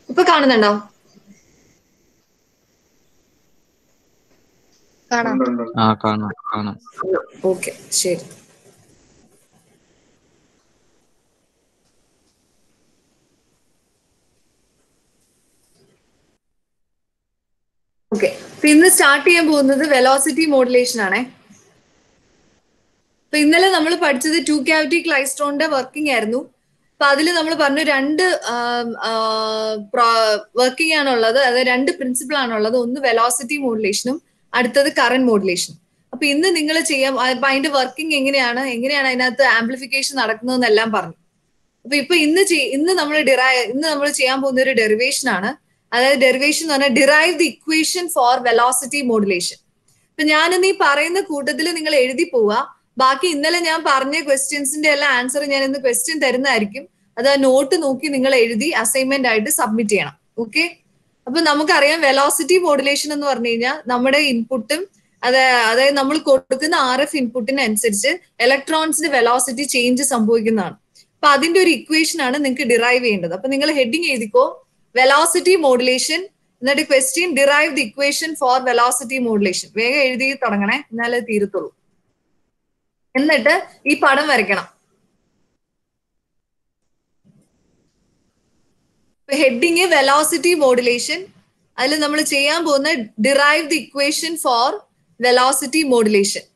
ഇപ്പൊ കാണുന്നുണ്ടോ കാണാം ആ കാണാം കാണാം ഓക്കെ ശരി ഓക്കെ അപ്പൊ ഇന്ന് സ്റ്റാർട്ട് ചെയ്യാൻ പോകുന്നത് വെലോസിറ്റി മോഡുലേഷൻ ആണേ അപ്പൊ ഇന്നലെ നമ്മൾ പഠിച്ചത് ടു ക്യാവിറ്റി ക്ലൈസ്ട്രോണിന്റെ വർക്കിംഗ് ആയിരുന്നു അപ്പൊ അതിൽ നമ്മൾ പറഞ്ഞു രണ്ട് വർക്കിംഗ് ആണുള്ളത് അതായത് രണ്ട് പ്രിൻസിപ്പിൾ ആണുള്ളത് ഒന്ന് വെലോസിറ്റി മോഡുലേഷനും അടുത്തത് കറന്റ് മോഡുലേഷനും അപ്പൊ ഇന്ന് നിങ്ങൾ ചെയ്യാം അപ്പൊ അതിന്റെ വർക്കിംഗ് എങ്ങനെയാണ് എങ്ങനെയാണ് അതിനകത്ത് ആംപ്ലിഫിക്കേഷൻ നടക്കുന്നതെന്നെല്ലാം പറഞ്ഞു അപ്പൊ ഇപ്പൊ ഇന്ന് ചെയ്- ഇന്ന് നമ്മൾ ഡിറൈ ഇന്ന് നമ്മൾ ചെയ്യാൻ പോകുന്ന ഒരു ഡെറിവേഷൻ ആണ് അതായത് ഡെറിവേഷൻ എന്ന് പറഞ്ഞാൽ derive the equation for velocity modulation ഇപ്പൊ ഞാനിന്ന് ഈ പറയുന്ന കൂട്ടത്തിൽ നിങ്ങൾ എഴുതി പോവുക ബാക്കി ഇന്നലെ ഞാൻ പറഞ്ഞ ക്വസ്റ്റ്യൻസിന്റെ എല്ലാം ആൻസർ ഞാൻ ഇന്ന് ക്വസ്റ്റ്യൻ തരുന്നതായിരിക്കും അത് ആ നോട്ട് നോക്കി നിങ്ങൾ എഴുതി അസൈൻമെന്റ് ആയിട്ട് സബ്മിറ്റ് ചെയ്യണം ഓക്കെ അപ്പൊ നമുക്കറിയാം വെലോസിറ്റി മോഡുലേഷൻ എന്ന് പറഞ്ഞു കഴിഞ്ഞാൽ നമ്മുടെ ഇൻപുട്ടും അത് അതായത് നമ്മൾ കൊടുക്കുന്ന ആർ എഫ് ഇൻപുട്ടിനനുസരിച്ച് ഇലക്ട്രോൺസിന്റെ വെലോസിറ്റി ചേഞ്ച് സംഭവിക്കുന്നതാണ് അപ്പൊ അതിന്റെ ഒരു ഇക്വേഷൻ ആണ് നിങ്ങൾക്ക് ഡിറൈവ് ചെയ്യേണ്ടത് അപ്പൊ നിങ്ങൾ ഹെഡിങ് എഴുതിക്കോ വെലോസിറ്റി മോഡുലേഷൻ എന്നിട്ട് question derive the equation for velocity modulation വേഗം എഴുതി തുടങ്ങണേ എന്നാലേ തീരത്തുള്ളൂ എന്നിട്ട് ഈ പടം വരയ്ക്കണം ഹെഡിങ് വെലോസിറ്റി മോഡുലേഷൻ അതിൽ നമ്മൾ ചെയ്യാൻ പോകുന്ന derive the equation for velocity modulation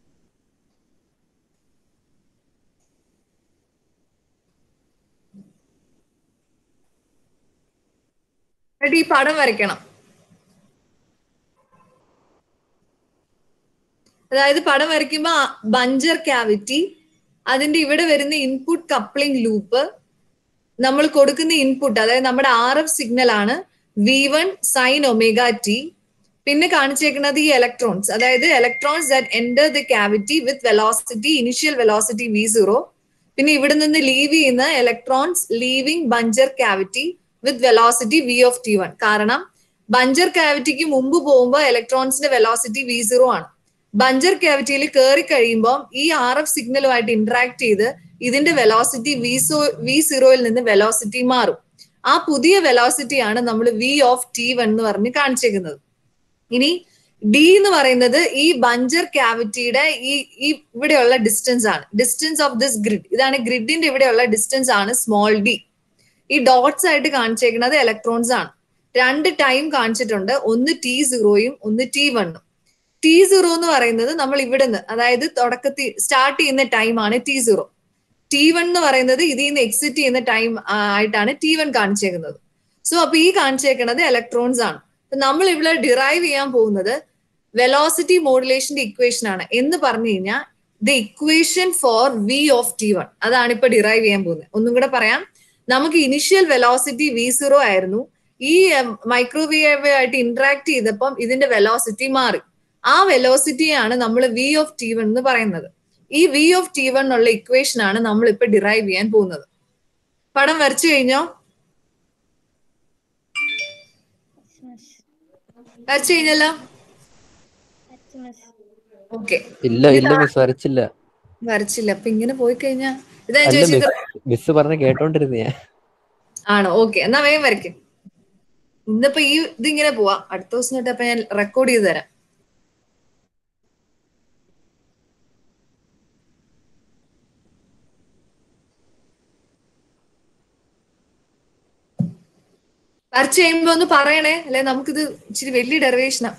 എന്നിട്ട് ഈ പടം വരയ്ക്കണം അതായത് പടം വരയ്ക്കുമ്പോ ബഞ്ചർ ക്യാവിറ്റി അതിന്റെ ഇവിടെ വരുന്ന ഇൻപുട്ട് കപ്ലിംഗ് ലൂപ്പ് നമ്മൾ കൊടുക്കുന്ന ഇൻപുട്ട് അതായത് നമ്മുടെ ആർ എഫ് സിഗ്നൽ ആണ് V one sine omega T പിന്നെ കാണിച്ചേക്കുന്നത് ഈ ഇലക്ട്രോൺസ് അതായത് electrons that enter the cavity with velocity initial velocity V zero പിന്നെ ഇവിടെ നിന്ന് ലീവ് ചെയ്യുന്ന electrons leaving buncher cavity with velocity V of T one കാരണം ബഞ്ചർ ക്യാവിറ്റിക്ക് മുമ്പ് പോകുമ്പോൾ ഇലക്ട്രോൺസിന്റെ വെലോസിറ്റി വി സീറോ ആണ് ബഞ്ചർ ക്യാവിറ്റിയിൽ കയറി കഴിയുമ്പോൾ ഈ ആർ എഫ് സിഗ്നലുമായിട്ട് ഇന്ററാക്ട് ചെയ്ത് ഇതിന്റെ വെലോസിറ്റി വി സോ വി സീറോയിൽ നിന്ന് വെലോസിറ്റി മാറും ആ പുതിയ വെലോസിറ്റി ആണ് നമ്മൾ വി ഓഫ് ടി വൺ എന്ന് പറഞ്ഞ് കാണിച്ചേക്കുന്നത് ഇനി ഡി എന്ന് പറയുന്നത് ഈ ബഞ്ചർ ക്യാവിറ്റിയുടെ ഈ ഈ ഇവിടെയുള്ള ഡിസ്റ്റൻസ് ആണ് ഡിസ്റ്റൻസ് ഓഫ് ദിസ് ഗ്രിഡ് ഇതാണ് ഗ്രിഡിന്റെ ഇവിടെയുള്ള ഡിസ്റ്റൻസ് ആണ് സ്മോൾ ഡി ഈ ഡോട്ട്സ് ആയിട്ട് കാണിച്ചേക്കുന്നത് ഇലക്ട്രോൺസ് ആണ് രണ്ട് ടൈം കാണിച്ചിട്ടുണ്ട് ഒന്ന് ടി സീറോയും ഒന്ന് ടി വണ്ണും ടി സീറോ എന്ന് പറയുന്നത് നമ്മൾ ഇവിടെ നിന്ന് അതായത് തുടക്കത്തിൽ സ്റ്റാർട്ട് ചെയ്യുന്ന ടൈം ആണ് ടി സീറോ ടി വൺ എന്ന് പറയുന്നത് ഇതിൽ നിന്ന് എക്സിറ്റ് ചെയ്യുന്ന ടൈം ആയിട്ടാണ് ടി വൺ കാണിച്ചേക്കുന്നത് സോ അപ്പൊ ഈ കാണിച്ചേക്കുന്നത് ഇലക്ട്രോൺസ് ആണ് അപ്പൊ നമ്മൾ ഇവിടെ ഡിറൈവ് ചെയ്യാൻ പോകുന്നത് വെലോസിറ്റി മോഡുലേഷന്റെ ഇക്വേഷൻ ആണ് എന്ന് പറഞ്ഞു കഴിഞ്ഞാൽ the equation for V of T one അതാണ് ഇപ്പൊ ഡിറൈവ് ചെയ്യാൻ പോകുന്നത് ഒന്നും കൂടെ പറയാം നമുക്ക് ഇനിഷ്യൽ വെലോസിറ്റി വി സീറോ ആയിരുന്നു ഈ മൈക്രോവേവ് ആയിട്ട് ഇന്ററാക്ട് ചെയ്തപ്പം ഇതിന്റെ വെലോസിറ്റി മാറി ആ വെലോസിറ്റിയാണ് നമ്മൾ വി ഓഫ് ടി വൺ എന്ന് പറയുന്നത് ഈ വി ഓഫ് ടി വൺ ഉള്ള ഇക്വേഷൻ ആണ് നമ്മൾ ഇപ്പൊ ഡിറൈവ് ചെയ്യാൻ പോകുന്നത് പടം വരച്ചു കഴിഞ്ഞോ വരച്ചു കഴിഞ്ഞല്ലോ ഓക്കെ ഇല്ല ഇല്ല മിസ് വരച്ചില്ല വരച്ചില്ല അപ്പൊ ഇങ്ങനെ പോയി കഴിഞ്ഞാ ഇതാ ഞാൻ അല്ല ചോദിച്ചത് മിസ് മിസ് പറഞ്ഞ കേട്ടോണ്ടിരുന്ന ഞാൻ ആണോ ഓക്കെ എന്നാ വേഗം വരയ്ക്കും ഇന്നിപ്പോ ഈ ഇതിങ്ങനെ പോവാ അടുത്ത ദിവസം തൊട്ട് അപ്പൊ ഞാൻ റെക്കോർഡ് ചെയ്ത് തരാം വരച്ച് കഴിയുമ്പോ ഒന്ന് പറയണേ അല്ലെ നമുക്കിത് ഇച്ചിരി വലിയ ഡെറിവേഷനാ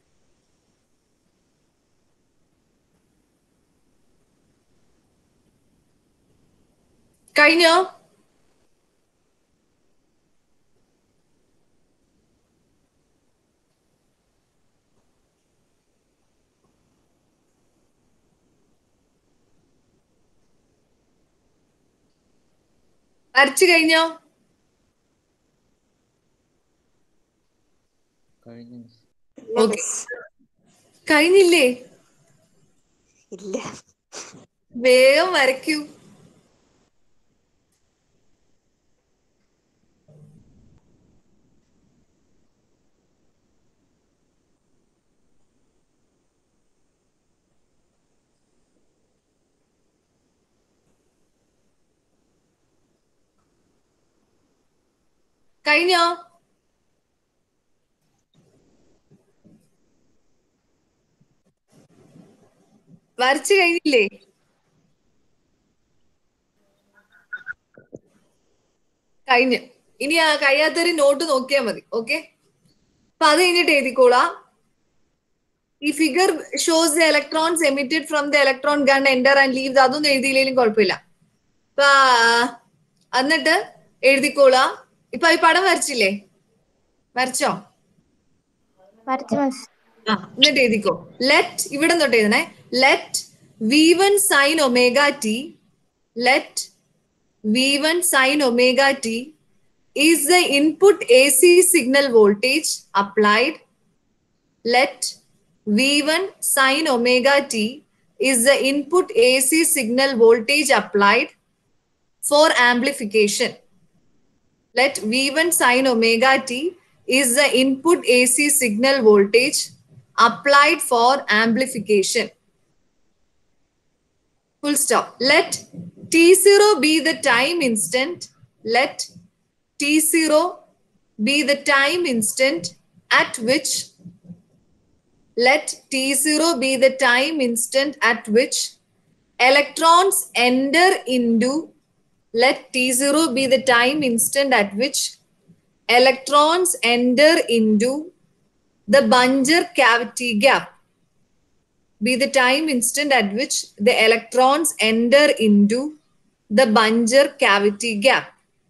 കഴിഞ്ഞോ വരച്ചു കഴിഞ്ഞോ കഴിഞ്ഞു മിസ് ഓക്കെ കഴിഞ്ഞില്ലേ ഇല്ല വേഗം വരയ്ക്കൂ കഴിഞ്ഞോ വരച്ചു കഴിഞ്ഞില്ലേ കഴിഞ്ഞു ഇനി ആ കഴിയാത്തൊരു നോട്ട് നോക്കിയാൽ മതി ഓക്കെ അപ്പൊ അത് കഴിഞ്ഞിട്ട് എഴുതിക്കോളാം ഈ figure shows the electrons emitted from the electron gun enter and leave അതൊന്നും എഴുതിയില്ലെങ്കിലും കുഴപ്പമില്ല അപ്പൊ ആ, എന്നിട്ട് എഴുതിക്കോളാം ഇപ്പൊ ഈ പടം വരച്ചില്ലേ വരച്ചോ വരച്ചു മിസ് ആ എന്നിട്ട് എഴുതിക്കോ ലെറ്റ് ഇവിടെ തൊട്ട് എഴുതണേ let V one sine omega T let V one sine omega T is the input A C signal voltage applied let V one sine omega T is the input A C signal voltage applied for amplification let V1 sine omega t is the input AC signal voltage applied for amplification. Full stop. Let T0 be the time instant. Let T0 be the time instant at which let T0 be the time instant at which electrons enter into let T0 be the time instant at which electrons enter into the Bunger cavity gap. Be the time instant at which the electrons enter into the Bunger cavity gap.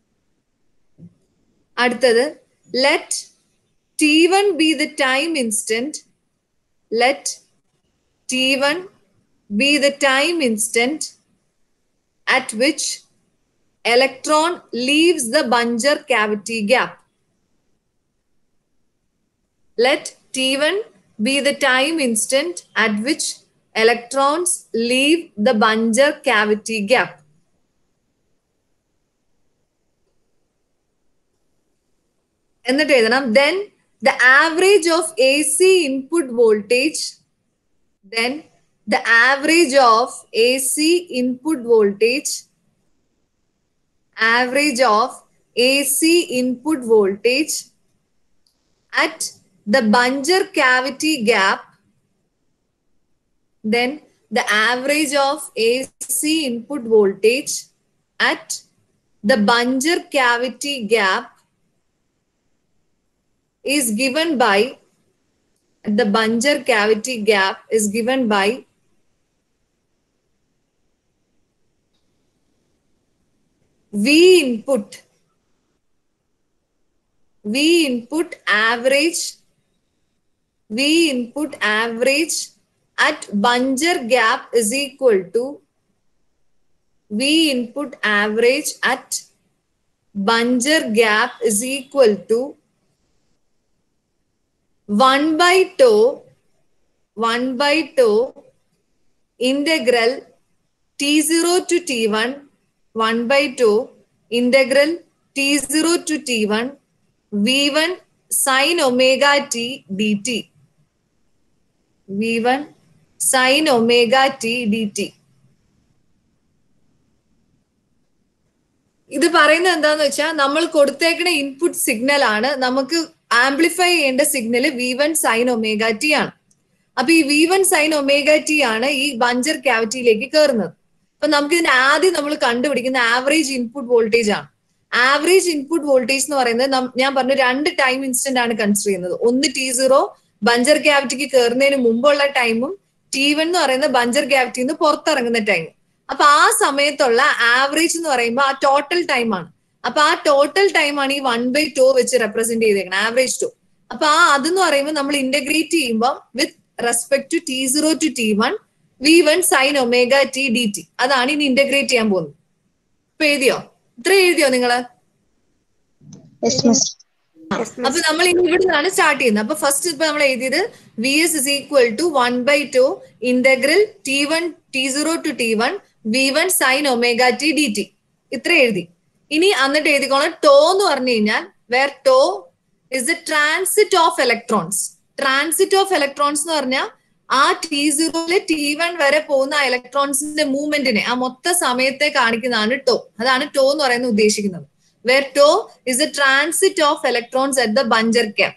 അടുത്തത് let T1 be the time instant. Let T1 be the time instant at which electron leaves the Bunger cavity gap. Let T1 be the time instant at which electrons leave the Bunger cavity gap. എന്നിട്ട് എഴുതണം then the average of AC input voltage then the average of AC input voltage average of AC input voltage at the Bunger cavity gap, then the average of AC input voltage at the Bunger cavity gap is given by the Bunger cavity gap is given by V input. V input average. V input average at Bunger gap is equal to V input average at Bunger gap is equal to 1 by tau 1 by tau integral t0 to t1 1 by 2 integral t0 to t1 v1 sine omega t dt v1 sine omega t dt ഇത് പറയുന്നത് എന്താന്ന് വെച്ചാൽ നമ്മൾ കൊടുത്തേക്കുന്ന input signal ആണ് നമുക്ക് amplify ചെയ്യേണ്ട signal V one sine omega T ആണ് അപ്പൊ ഈ V one sine omega T ആണ് ഈ ബഞ്ചർ ക്യാവിറ്റിയിലേക്ക് കയറുന്നത് അപ്പൊ നമുക്ക് ഇതിന് ആദ്യം നമ്മൾ കണ്ടുപിടിക്കുന്ന ആവറേജ് ഇൻപുട്ട് വോൾട്ടേജ് ആണ് ആവറേജ് ഇൻപുട്ട് വോൾട്ടേജ് എന്ന് പറയുന്നത് നം- ഞാൻ പറഞ്ഞു രണ്ട് ടൈം ഇൻസ്റ്റന്റ് ആണ് കൺസിഡർ ചെയ്യുന്നത് ഒന്ന് ടി സീറോ ബഞ്ചർ ക്യാവിറ്റിക്ക് കയറുന്നതിന് മുമ്പുള്ള ടൈമും ടി വൺ എന്ന് പറയുന്ന ബഞ്ചർ ക്യാവിറ്റിയിൽ നിന്ന് പുറത്തിറങ്ങുന്ന ടൈം അപ്പൊ ആ സമയത്തുള്ള ആവറേജ് എന്ന് പറയുമ്പോൾ ആ ടോട്ടൽ ടൈം ആണ് അപ്പൊ ആ ടോട്ടൽ ടൈം ആണ് ഈ വൺ ബൈ ടു വെച്ച് റെപ്രസെന്റ് ചെയ്തേക്കുന്നത് ആവറേജ് ടു അപ്പൊ ആ അതെന്ന് പറയുമ്പോൾ നമ്മൾ ഇന്റഗ്രേറ്റ് ചെയ്യുമ്പോൾ with respect to T zero to T one V one sine omega T D T അതാണ് ഇനി ഇന്റഗ്രേറ്റ് ചെയ്യാൻ പോകുന്നത് ഇപ്പൊ എഴുതിയോ ഇത്ര എഴുതിയോ നിങ്ങള് അപ്പൊ നമ്മൾ ഇനി ഇവിടെ നിന്നാണ് സ്റ്റാർട്ട് ചെയ്യുന്നത് അപ്പൊ ഫസ്റ്റ് ഇപ്പൊ നമ്മൾ എഴുതിയത് V S is equal to one by two integral T one T zero to T one V one sine omega T D T ഇത്ര എഴുതി ഇനി എന്നിട്ട് എഴുതിക്കോണം ടോ എന്ന് പറഞ്ഞു കഴിഞ്ഞാൽ where tau is the transit of electrons transit of electrons എന്ന് പറഞ്ഞാൽ ആ ടി സീറോയില് ടി വൺ വരെ പോകുന്ന ആ ഇലക്ട്രോൺസിന്റെ മൂവ്മെന്റിനെ ആ മൊത്ത സമയത്തെ കാണിക്കുന്നതാണ് ടോ അതാണ് ടോ എന്ന് പറയുന്നത് ഉദ്ദേശിക്കുന്നത് where tau is the transit of electrons at the buncher gap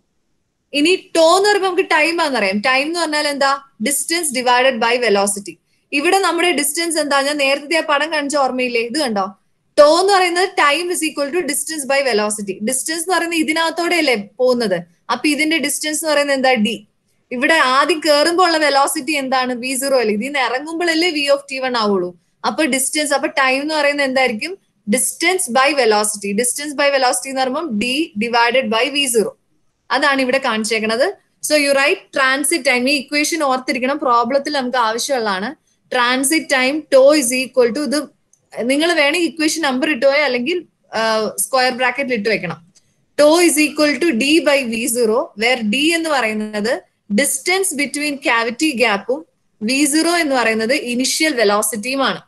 ഇനി ടോ എന്ന് പറയുമ്പോൾ നമുക്ക് ടൈം ആണെന്നറിയാം ടൈം എന്ന് പറഞ്ഞാൽ എന്താ ഡിസ്റ്റൻസ് ഡിവൈഡഡ് ബൈ വെലോസിറ്റി ഇവിടെ നമ്മുടെ ഡിസ്റ്റൻസ് എന്താ ഞാൻ നേരത്തെ ആ പടം കാണിച്ച ഓർമ്മയില്ലേ ഇത് കണ്ടോ ടോ എന്ന് പറയുന്നത് time is equal to distance by velocity distance എന്ന് പറയുന്നത് ഇതിനകത്തോടെ അല്ലേ പോകുന്നത് അപ്പൊ ഇതിന്റെ ഡിസ്റ്റൻസ് എന്ന് പറയുന്നത് എന്താ ഡി ഇവിടെ ആദ്യം കയറുമ്പോൾ ഉള്ള വെലോസിറ്റി എന്താണ് വി സീറോ അല്ലേ ഇതിൽ നിന്ന് ഇറങ്ങുമ്പോഴല്ലേ വി ഓഫ് ടി വൺ ആവുള്ളൂ അപ്പൊ ഡിസ്റ്റൻസ് അപ്പൊ ടൈം എന്ന് പറയുന്നത് എന്തായിരിക്കും distance by velocity distance by velocity എന്ന് പറയുമ്പോൾ D divided by V zero അതാണ് ഇവിടെ കാണിച്ചേക്കുന്നത് so you write transit time ഈ ഇക്വേഷൻ ഓർത്തിരിക്കണം പ്രോബ്ലത്തിൽ നമുക്ക് ആവശ്യമുള്ളതാണ് transit time tau is equal to ഇത് നിങ്ങൾ വേണമെങ്കിൽ ഇക്വേഷൻ നമ്പർ ഇട്ട് പോയോ അല്ലെങ്കിൽ സ്ക്വയർ ബ്രാക്കറ്റിൽ ഇട്ട് വെക്കണം tau is equal to D by V zero where D എന്ന് പറയുന്നത് ഡിസ്റ്റൻസ് ബിറ്റ്വീൻ ക്യാവിറ്റി ഗ്യാപ്പും വി സീറോ എന്ന് പറയുന്നത് ഇനിഷ്യൽ വെലോസിറ്റിയുമാണ്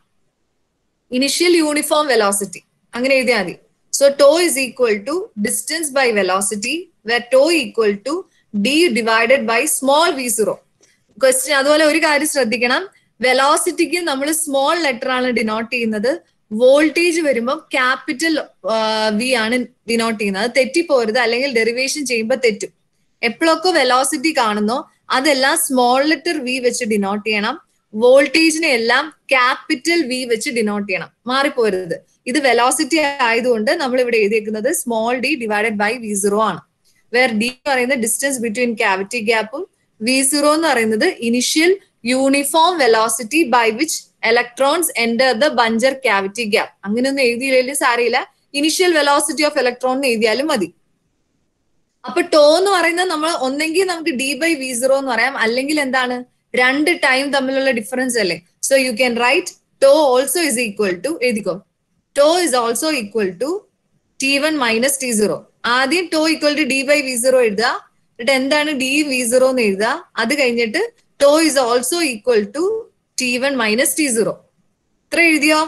ഇനിഷ്യൽ യൂണിഫോം വെലോസിറ്റി അങ്ങനെ എഴുതിയാൽ മതി so tau is equal to distance by velocity where tau equal to D divided by small V zero question അതുപോലെ ഒരു കാര്യം ശ്രദ്ധിക്കണം വെലോസിറ്റിക്ക് നമ്മൾ സ്മോൾ ലെറ്റർ ആണ് ഡിനോട്ട് ചെയ്യുന്നത് വോൾട്ടേജ് വരുമ്പോൾ ക്യാപിറ്റൽ വി ആണ് ഡിനോട്ട് ചെയ്യുന്നത് അത് തെറ്റിപ്പോരുത് അല്ലെങ്കിൽ ഡെറിവേഷൻ ചെയ്യുമ്പോൾ തെറ്റും എപ്പോഴൊക്കെ വെലോസിറ്റി കാണുന്നോ അതെല്ലാം സ്മോൾ ലെറ്റർ വി വെച്ച് ഡിനോട്ട് ചെയ്യണം വോൾട്ടേജിനെ എല്ലാം ക്യാപിറ്റൽ വി വെച്ച് ഡിനോട്ട് ചെയ്യണം മാറിപ്പോരുത് ഇത് വെലോസിറ്റി ആയതുകൊണ്ട് നമ്മൾ ഇവിടെ എഴുതിയേക്കുന്നത് small D divided by V zero ആണ് വേർ ഡി എന്ന് പറയുന്നത് ഡിസ്റ്റൻസ് ബിറ്റ്വീൻ ക്യാവിറ്റി ഗ്യാപ്പും വി സീറോ എന്ന് പറയുന്നത് initial uniform velocity by which electrons enter the buncher cavity gap അങ്ങനെയൊന്നും എഴുതിയില്ലെങ്കിൽ സാരയില്ല ഇനിഷ്യൽ വെലോസിറ്റി ഓഫ് ഇലക്ട്രോൺ എന്ന് എഴുതിയാലും മതി അപ്പൊ ടോ എന്ന് പറയുന്നത് നമ്മൾ ഒന്നെങ്കിൽ നമുക്ക് ഡി ബൈ വി സീറോ എന്ന് പറയാം അല്ലെങ്കിൽ എന്താണ് രണ്ട് ടൈം തമ്മിലുള്ള ഡിഫറൻസ് അല്ലേ so you can write tau also is equal to എഴുതിക്കോ tau is also equal to T one minus T zero ആദ്യം tau equal to D by V zero എഴുതുക എന്നിട്ട് എന്താണ് ഡി വി സീറോ എന്ന് എഴുതുക അത് കഴിഞ്ഞിട്ട് tau is also equal to T one minus T zero ഇത്ര എഴുതിയോ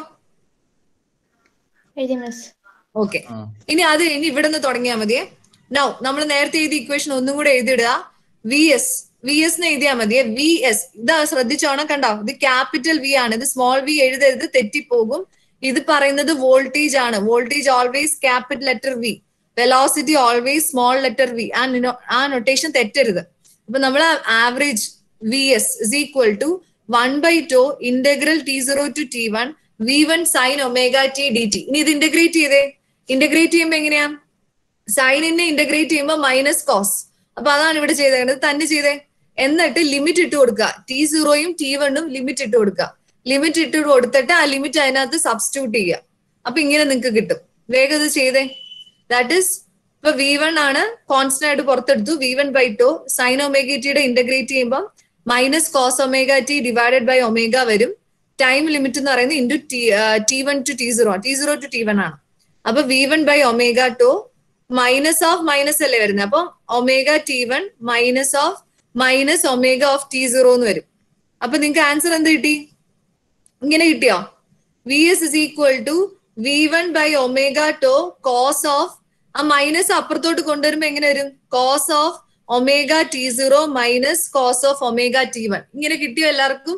എഴുതി മിസ് ഓക്കെ ഇനി അത് കഴിഞ്ഞ് ഇവിടെ നിന്ന് തുടങ്ങിയാൽ മതിയേ നൗ നമ്മൾ നേരത്തെ എഴുതിയ ഇക്വേഷൻ ഒന്നും കൂടെ എഴുതിയിടുക വി എസ് വി എസ് എന്ന് എഴുതിയാൽ മതിയെ വി എസ് ഇതാ ശ്രദ്ധിച്ചോണം കണ്ടോ ഇത് ക്യാപിറ്റൽ വി ആണ് ഇത് സ്മോൾ വി എഴുതരുത് തെറ്റിപ്പോകും ഇത് പറയുന്നത് വോൾട്ടേജ് ആണ് voltage always capital letter V velocity always small letter V ആ നിനോ- ആ നൊട്ടേഷൻ തെറ്റരുത് അപ്പൊ നമ്മൾ average V S is equal to one by two integral T zero to T one V one sine omega T D T ഇനി ഇത് integrate ചെയ്തേ integrate ചെയ്യുമ്പോ എങ്ങനെയാ സൈനിനെ ഇന്റഗ്രേറ്റ് ചെയ്യുമ്പോൾ മൈനസ് കോസ് അപ്പൊ അതാണ് ഇവിടെ ചെയ്തേണ്ടത് തന്നെ ചെയ്തേ എന്നിട്ട് ലിമിറ്റ് ഇട്ട് കൊടുക്കുക ടി സീറോയും ടി വണ്ണും ലിമിറ്റ് ഇട്ട് കൊടുക്കുക ലിമിറ്റ് ഇട്ട് കൊടുത്തിട്ട് ആ ലിമിറ്റ് അതിനകത്ത് സബ്സ്റ്റിറ്റ്യൂട്ട് ചെയ്യുക അപ്പൊ ഇങ്ങനെ നിങ്ങൾക്ക് കിട്ടും വേഗം ഇത് ചെയ്തേ ദാറ്റ് ഇസ് ഇപ്പൊ വി വൺ ആണ് കോൺസ്റ്റന്റ് ആയിട്ട് പുറത്തെടുത്തു V one by two sine ഒമേഗറ്റിയുടെ ഇന്റഗ്രേറ്റ് ചെയ്യുമ്പോൾ minus cos omega T divided by omega വരും ടൈം ലിമിറ്റ് എന്ന് പറയുന്നത് into T T one to T zero T zero to T one ആണ് അപ്പൊ V one by omega two minus of minus അല്ലേ വരുന്നത് അപ്പൊ omega T one minus of minus omega of T zero എന്ന് വരും അപ്പൊ നിങ്ങൾക്ക് ആൻസർ എന്ത് കിട്ടി ഇങ്ങനെ കിട്ടിയോ V S is equal to V one by omega two cos of ആ മൈനസ് അപ്പുറത്തോട്ട് കൊണ്ടുവരുമ്പോ എങ്ങനെ വരും cos of omega T zero minus cos of omega T one ഇങ്ങനെ കിട്ടിയോ എല്ലാവർക്കും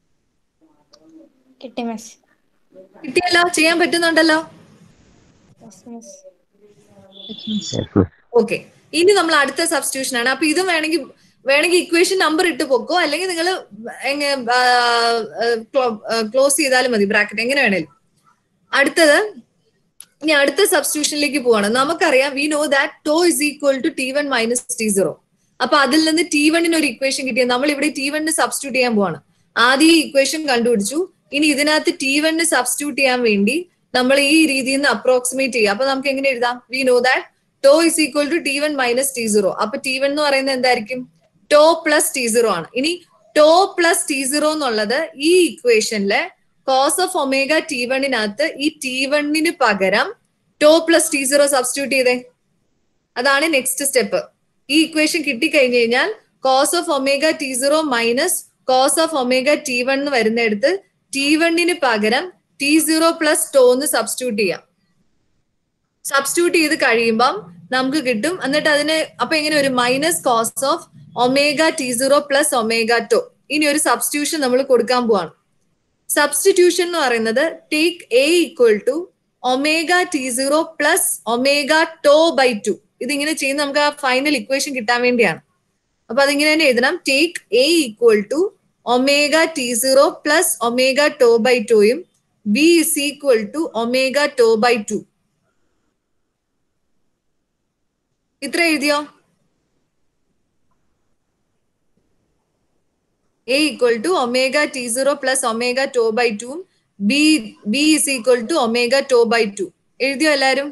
കിട്ടി മിസ് കിട്ടിയല്ലോ ചെയ്യാൻ പറ്റുന്നുണ്ടല്ലോ യെസ് മിസ് ഓക്കെ ഇനി നമ്മൾ അടുത്ത സബ്സ്റ്റിറ്റ്യൂഷൻ ആണ് അപ്പൊ ഇതും വേണമെങ്കിൽ വേണമെങ്കിൽ ഇക്വേഷൻ നമ്പർ ഇട്ട് പൊക്കോ അല്ലെങ്കിൽ നിങ്ങൾ ക്ലോസ് ചെയ്താലും മതി ബ്രാക്കറ്റ് എങ്ങനെ വേണേലും അടുത്തത് ഇനി അടുത്ത സബ്സ്റ്റിറ്റ്യൂഷനിലേക്ക് പോവാണ് നമുക്കറിയാം we know that tau is equal to T one minus T zero അപ്പൊ അതിൽ നിന്ന് ടി വണ്ണിന് ഒരു ഇക്വേഷൻ കിട്ടിയ നമ്മൾ ഇവിടെ ടി വണ്ണിന് സബ്സ്റ്റിറ്റ്യൂട്ട് ചെയ്യാൻ പോവാണ് ആദ്യം ഈ ഇക്വേഷൻ കണ്ടുപിടിച്ചു ഇനി ഇതിനകത്ത് ടി വണ്ണിന് സബ്സ്റ്റിറ്റ്യൂട്ട് ചെയ്യാൻ വേണ്ടി നമ്മൾ ഈ രീതിയിൽ നിന്ന് അപ്രോക്സിമേറ്റ് ചെയ്യുക അപ്പൊ നമുക്ക് എങ്ങനെ എഴുതാം we know that tau is equal to T one minus T zero അപ്പൊ ടി വൺ എന്ന് പറയുന്നത് എന്തായിരിക്കും ടോ പ്ലസ് ടി സീറോ ആണ് ഇനി ടോ പ്ലസ് ടി സീറോ എന്നുള്ളത് ഈ ഇക്വേഷനിലെ കോസ് ഓഫ് ഒമേഗ ടി വണ്ണിനകത്ത് ഈ ടി വണ്ണിന് പകരം tau plus T zero substitute ചെയ്തേ അതാണ് നെക്സ്റ്റ് സ്റ്റെപ്പ് ഈ ഇക്വേഷൻ കിട്ടിക്കഴിഞ്ഞു കഴിഞ്ഞാൽ cos of omega T zero minus cos of omega T one എന്ന് വരുന്നിടത്ത് ടി വണ്ണിന് പകരം ടി സീറോ പ്ലസ് ടോ എന്ന് സബ്സ്റ്റിറ്റ്യൂട്ട് ചെയ്യാം സബ്സ്റ്റിറ്റ്യൂട്ട് ചെയ്ത് കഴിയുമ്പം നമുക്ക് കിട്ടും എന്നിട്ട് അതിന് അപ്പൊ എങ്ങനെ ഒരു minus cos of omega T zero plus omega two ഇനി ഒരു സബ്സ്റ്റിറ്റ്യൂഷൻ നമ്മൾ കൊടുക്കാൻ പോവാണ് സബ്സ്റ്റിറ്റ്യൂഷൻ എന്ന് പറയുന്നത് take A equal to omega T zero plus omega tau by two ഇതിങ്ങനെ ചെയ്യുന്ന നമുക്ക് ആ ഫൈനൽ ഇക്വേഷൻ കിട്ടാൻ വേണ്ടിയാണ് അപ്പൊ അതിങ്ങനെ തന്നെ എഴുതണം take A equal to omega T zero plus omega tau by ടുയും B is equal to omega tau by two ഇത്ര എഴുതിയോ A equal to omega T zero plus omega tau by two B B is equal to omega tau by two എഴുതിയോ എല്ലാരും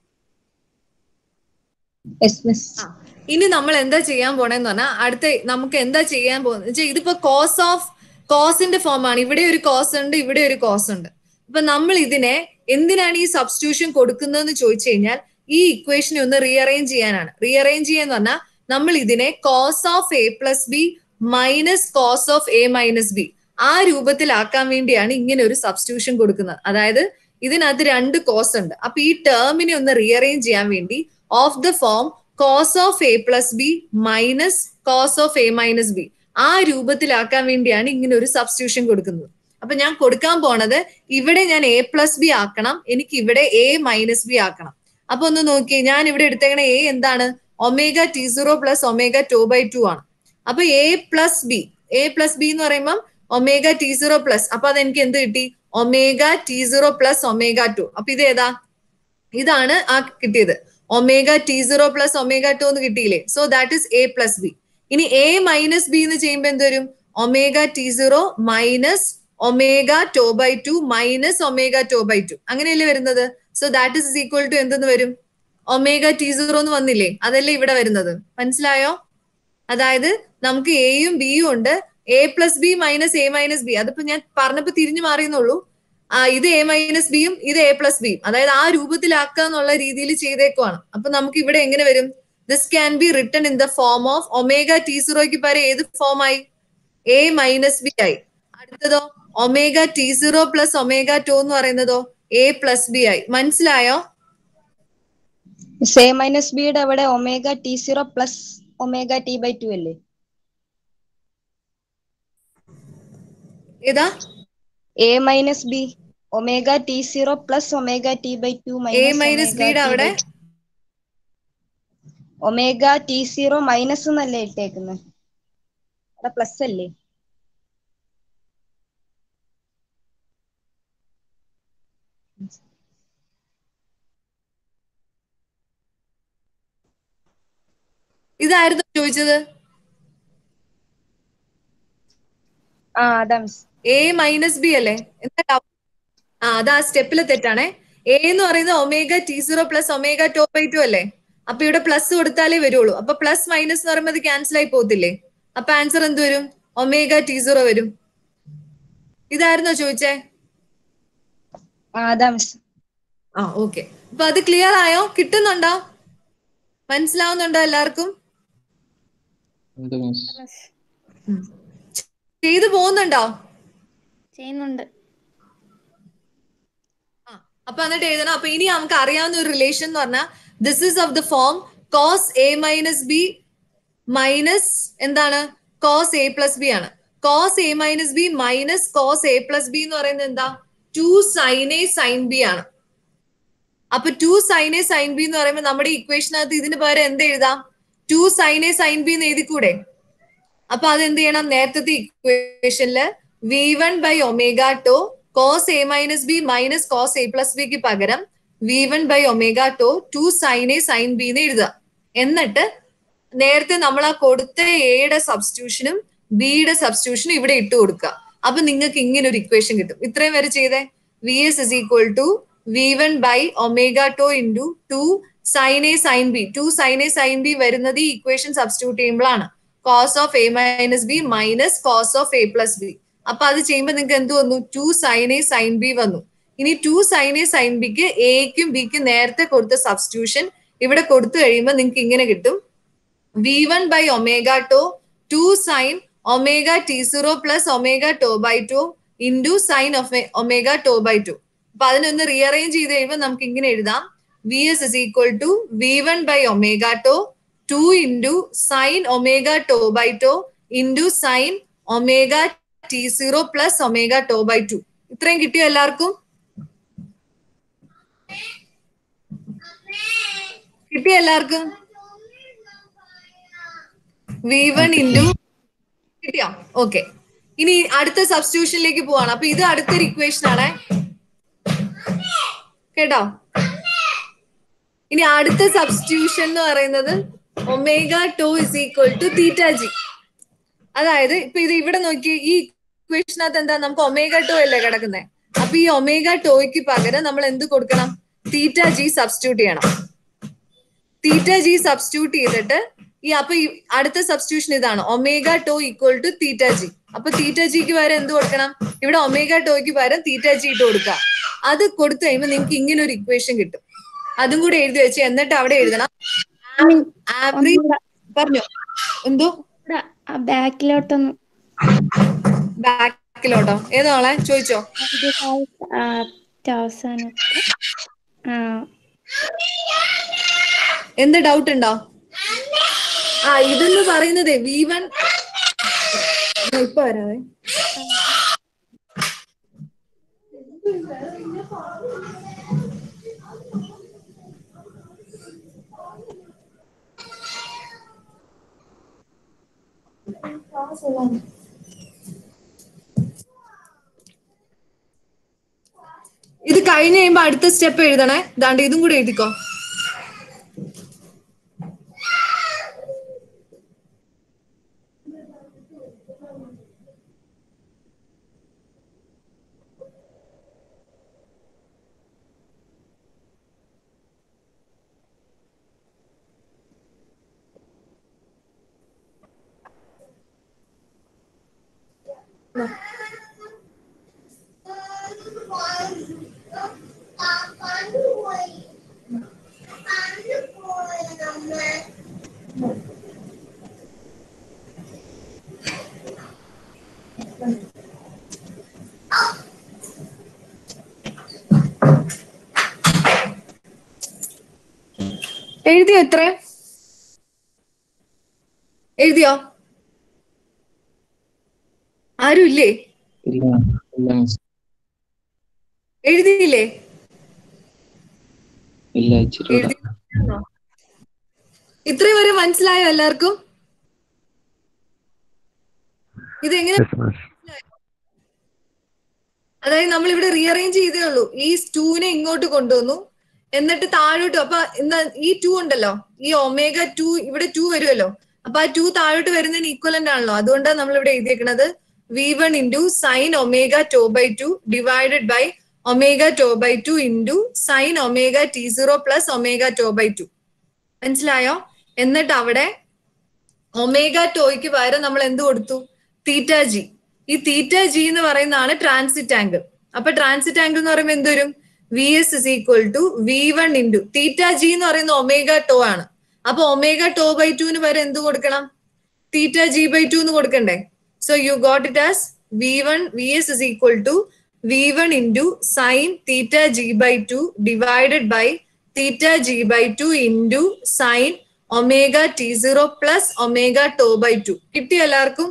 yes miss ആ, ഇനി നമ്മൾ എന്താ ചെയ്യാൻ പോണേന്ന് പറഞ്ഞാൽ അടുത്ത നമുക്ക് എന്താ ചെയ്യാൻ പോകുന്നത് വെച്ചാൽ ഇതിപ്പോ കോസ് ഓഫ് കോസിന്റെ ഫോം ആണ് ഇവിടെ ഒരു കോസ് ഉണ്ട് ഇവിടെ ഒരു കോസ് ഉണ്ട് അപ്പൊ നമ്മൾ ഇതിനെ എന്തിനാണ് ഈ സബ്സ്റ്റിറ്റ്യൂഷൻ കൊടുക്കുന്നതെന്ന് ചോദിച്ചു കഴിഞ്ഞാൽ ഈ ഇക്വേഷനെ ഒന്ന് റീഅറേഞ്ച് ചെയ്യാനാണ് റീഅറേഞ്ച് ചെയ്യാന്ന് പറഞ്ഞാൽ നമ്മൾ ഇതിനെ cos of A plus B minus cos of A minus B ആ രൂപത്തിലാക്കാൻ വേണ്ടിയാണ് ഇങ്ങനെ ഒരു സബ്സ്റ്റിറ്റ്യൂഷൻ കൊടുക്കുന്നത് അതായത് ഇതിനകത്ത് രണ്ട് കോസ് ഉണ്ട് അപ്പൊ ഈ ടേമിനെ ഒന്ന് റീഅറേഞ്ച് ചെയ്യാൻ വേണ്ടി of the form cos of A plus B minus cos of A minus B ആ രൂപത്തിലാക്കാൻ വേണ്ടിയാണ് ഇങ്ങനെ ഒരു സബ്സ്റ്റിറ്റ്യൂഷൻ കൊടുക്കുന്നത് അപ്പൊ ഞാൻ കൊടുക്കാൻ പോണത് ഇവിടെ ഞാൻ എ പ്ലസ് ബി ആക്കണം എനിക്ക് ഇവിടെ എ മൈനസ് ബി ആക്കണം അപ്പൊ ഒന്ന് നോക്കിയേ ഞാൻ ഇവിടെ എടുത്തേക്കണ എ എന്താണ് omega T zero plus omega two by two ആണ് അപ്പൊ A plus B A plus B എന്ന് പറയുമ്പോൾ ഒമേഗ ടി സീറോ പ്ലസ് അപ്പൊ അത് എനിക്ക് എന്ത് കിട്ടി omega T zero plus omega two അപ്പൊ ഇത് ഏതാ ഇതാണ് ആ കിട്ടിയത് omega T zero plus omega two എന്ന് കിട്ടിയില്ലേ so that is A plus B ഇനി എ മൈനസ് ബി എന്ന് ചെയ്യുമ്പോൾ എന്ത് വരും omega T zero minus omega tau by two minus omega tau by two അങ്ങനെയല്ലേ വരുന്നത് so that is equal to എന്തെന്ന് വരും ഒമേഗ ടി സീറോ എന്ന് വന്നില്ലേ അതല്ലേ ഇവിടെ വരുന്നത് മനസ്സിലായോ അതായത് നമുക്ക് എയും ബിയും ഉണ്ട് A plus B minus A minus B അതിപ്പോ ഞാൻ പറഞ്ഞപ്പോ തിരിഞ്ഞു മാറിയെന്നുള്ളൂ ആ ഇത് എ മൈനസ് ബിയും ഇത് എ പ്ലസ് ബിയും അതായത് ആ രൂപത്തിലാക്കുക എന്നുള്ള രീതിയിൽ ചെയ്തേക്കുവാണ് അപ്പൊ നമുക്ക് ഇവിടെ എങ്ങനെ വരും this can be written in the form of omega T സീറോയ്ക്ക് പകരം ഏത് ഫോം ആയി എ മൈനസ് ബി ആയി അടുത്തതോ omega T zero plus omega two എന്ന് പറയുന്നതോ എ പ്ലസ് ബി ആയി മനസ്സിലായോ എ മൈനസ് ബിയുടെ അവിടെ omega T zero plus omega T by two അല്ലേ ഏതാ A minus B omega T zero plus omega T by two A minus ബിയുടെ അവിടെ ഒമേഗ ടി സീറോ മൈനസ് എന്നല്ലേ ഇട്ടേക്കുന്നത് അവിടെ പ്ലസ് അല്ലേ ഇതായിരുന്നു ചോദിച്ചത് ആ അതാ മിസ് എ മൈനസ് ബി അല്ലേ എന്താ doubt? ആ അത് ആ സ്റ്റെപ്പിൽ തെറ്റാണേ എ എന്ന് പറയുന്നത് omega T zero plus omega tau by two അല്ലേ അപ്പൊ ഇവിടെ പ്ലസ് കൊടുത്താലേ വരുള്ളൂ അപ്പൊ പ്ലസ് മൈനസ് എന്ന് പറയുമ്പോൾ അത് ക്യാൻസൽ ആയി പോകത്തില്ലേ അപ്പൊ ആൻസർ എന്ത് വരും ഒമേഗ ടി സീറോ വരും ഇതായിരുന്നോ ചോദിച്ചേ ആ അതാ മിസ് ആ ഓക്കെ അപ്പൊ അത് ക്ലിയർ ആയോ കിട്ടുന്നുണ്ടോ മനസ്സിലാവുന്നുണ്ടോ എല്ലാവർക്കും ഉണ്ട് മിസ് ചെയ്തു പോകുന്നുണ്ടോ ചെയ്യുന്നുണ്ട് ആ, അപ്പൊ എന്നിട്ട് എഴുതണം അപ്പൊ ഇനി നമുക്ക് അറിയാവുന്ന ഒരു റിലേഷൻ എന്ന് പറഞ്ഞാൽ this is of the form cos A minus B minus എന്താണ് കോസ് എ പ്ലസ് ബി ആണ് cos A minus B minus cos A plus B എന്ന് പറയുന്നത് എന്താ two sine A sine B ആണ് അപ്പൊ two sine A sine B എന്ന് പറയുമ്പോൾ നമ്മുടെ ഇക്വേഷനകത്ത് ഇതിന് പകരം എന്ത് എഴുതാം two sine A sine B എന്ന് എഴുതിക്കൂടെ അപ്പൊ അത് എന്ത് ചെയ്യണം നേരത്തെ ഇക്വേഷനില് V one by omega to cos A minus B minus cos A plus ബിക്ക് പകരം V one by omega tau two sine A sine B എന്ന് എഴുതുക എന്നിട്ട് നേരത്തെ നമ്മൾ ആ കൊടുത്ത എയുടെ സബ്സ്റ്റിറ്റ്യൂഷനും ബിയുടെ സബ്സ്റ്റിറ്റ്യൂഷനും ഇവിടെ ഇട്ട് കൊടുക്കുക അപ്പൊ നിങ്ങൾക്ക് ഇങ്ങനെ ഒരു ഇക്വേഷൻ കിട്ടും ഇത്രയും വരെ ചെയ്തേ V S is equal to V one by omega tau into two sine A sine B two sine A sine B വരുന്നത് ഈ ഇക്വേഷൻ സബ്സ്റ്റിറ്റ്യൂട്ട് ചെയ്യുമ്പോഴാണ് cos of A minus B minus cos of A plus B അപ്പൊ അത് ചെയ്യുമ്പോൾ നിങ്ങൾക്ക് എന്ത് വന്നു two sine A sine B വന്നു ഇനി ടു സൈൻ എ സൈൻ ബിക്ക് എക്കും ബിക്കും നേരത്തെ കൊടുത്ത സബ്സ്റ്റിറ്റ്യൂഷൻ ഇവിടെ കൊടുത്തു കഴിയുമ്പോൾ നിങ്ങൾക്ക് ഇങ്ങനെ കിട്ടും V one by omega tau two sine omega T zero plus omega tau by two into sine omega tau by two അപ്പൊ അതിനൊന്ന് റീഅറേഞ്ച് ചെയ്ത് കഴിയുമ്പോൾ നമുക്ക് ഇങ്ങനെ എഴുതാം V S is equal to V one by omega tau two into sine omega tau by tau into sine omega T zero plus omega tau by two ഇത്രയും കിട്ടിയോ എല്ലാവർക്കും കിട്ടിയ എല്ലാവർക്കും വി വൺ ഇൻറ്റു കിട്ടിയോ ഓക്കെ ഇനി അടുത്ത സബ്സ്റ്റിറ്റ്യൂഷനിലേക്ക് പോവാണ് അപ്പൊ ഇത് അടുത്തൊരു ഇക്വേഷൻ ആണ് കേട്ടോ ഇനി അടുത്ത സബ്സ്റ്റിറ്റ്യൂഷൻ എന്ന് പറയുന്നത് omega two is equal to theta G അതായത് ഇപ്പൊ ഇത് ഇവിടെ നോക്കി ഈ ഇക്വേഷനകത്ത് എന്താ നമുക്ക് ഒമേഗ ടു അല്ലേ കിടക്കുന്നത് അപ്പൊ ഈ ഒമേഗ ടോയ്ക്ക് പകരം നമ്മൾ എന്ത് കൊടുക്കണം തീറ്റ ജി സബ്സ്റ്റിറ്റ്യൂട്ട് ചെയ്യണം തീറ്റ ജി സബ്സ്റ്റിറ്റ്യൂട്ട് ചെയ്തിട്ട് ഈ അപ്പൊ ഈ അടുത്ത സബ്സ്റ്റിറ്റ്യൂഷൻ ഇതാണ് omega tau equal to theta G അപ്പൊ തീറ്റ ജിക്ക് പകരം എന്ത് കൊടുക്കണം ഇവിടെ ഒമേഗ ടോയ്ക്ക് പകരം തീറ്റ ജി ഇട്ട് കൊടുക്കുക അത് കൊടുത്തു കഴിയുമ്പോൾ നിങ്ങൾക്ക് ഇങ്ങനെ ഒരു ഇക്വേഷൻ കിട്ടും അതും കൂടെ എഴുതി വെച്ച് എന്നിട്ട് അവിടെ എഴുതണം ആവറേജ് പറഞ്ഞോ എന്തോ ബാക്കിലോട്ടൊന്ന് ബാക്കിലോട്ടോ ഏതാളെ ചോദിച്ചോ അവസാനത്തെ ആ എന്ത് ഡൗട്ട് ഉണ്ടോ ആ ഇതെന്ന് പറയുന്നത് വി വൺ ഇപ്പൊ വരാവേ ഇത് കഴിഞ്ഞ് കഴിയുമ്പോ അടുത്ത സ്റ്റെപ്പ് എഴുതണേ ദാണ്ട് ഇതും കൂടെ എഴുതിക്കോ എഴുതിയോ എത്ര എഴുതിയോ ആരും ഇല്ലേ ഇല്ല ഇല്ല മിസ് എഴുതിയില്ലേ ഇല്ല ഇച്ചിരി എഴുതി ഇത്രയും വരെ മനസ്സിലായോ എല്ലാവർക്കും ഇതെങ്ങനെ അതായത് നമ്മൾ ഇവിടെ റീഅറേഞ്ച് ചെയ്തേ ഉള്ളൂ ഈ ടൂനെ ഇങ്ങോട്ട് കൊണ്ടുവന്നു എന്നിട്ട് താഴോട്ട് അപ്പൊ ഇന്ന് ഈ ടു ഉണ്ടല്ലോ ഈ ഒമേഗ ടു ഇവിടെ ടു വരുമല്ലോ അപ്പൊ ആ ടു താഴോട്ട് വരുന്നതിന് ഈക്വലന്റ് ആണല്ലോ അതുകൊണ്ടാണ് നമ്മൾ ഇവിടെ എഴുതിയേക്കുന്നത് V one into sine omega tau by two divided by omega tau by two into sine omega T zero plus omega tau by two മനസ്സിലായോ എന്നിട്ട് അവിടെ ഒമേഗ ടോയ്ക്ക് പകരം നമ്മൾ എന്ത് കൊടുത്തു തീറ്റ ജി ഈ തീറ്റ ജി എന്ന് പറയുന്നതാണ് ട്രാൻസിറ്റ് ആംഗിൾ അപ്പൊ ട്രാൻസിറ്റ് ആംഗിൾ എന്ന് പറയുമ്പോൾ എന്ത് വരും V S is equal to V one into theta G എന്ന് പറയുന്ന ഒമേഗ ടോ ആണ് അപ്പൊ ഒമേഗ ടോ ബൈ ടുവിന് പകരം എന്ത് കൊടുക്കണം തീറ്റ ജി ബൈ ടു എന്ന് കൊടുക്കണ്ടേ so you got it as V one V S is equal to V one into sine theta G by two divided by theta G by two into sine omega T zero plus omega tau by two കിട്ടി എല്ലാവർക്കും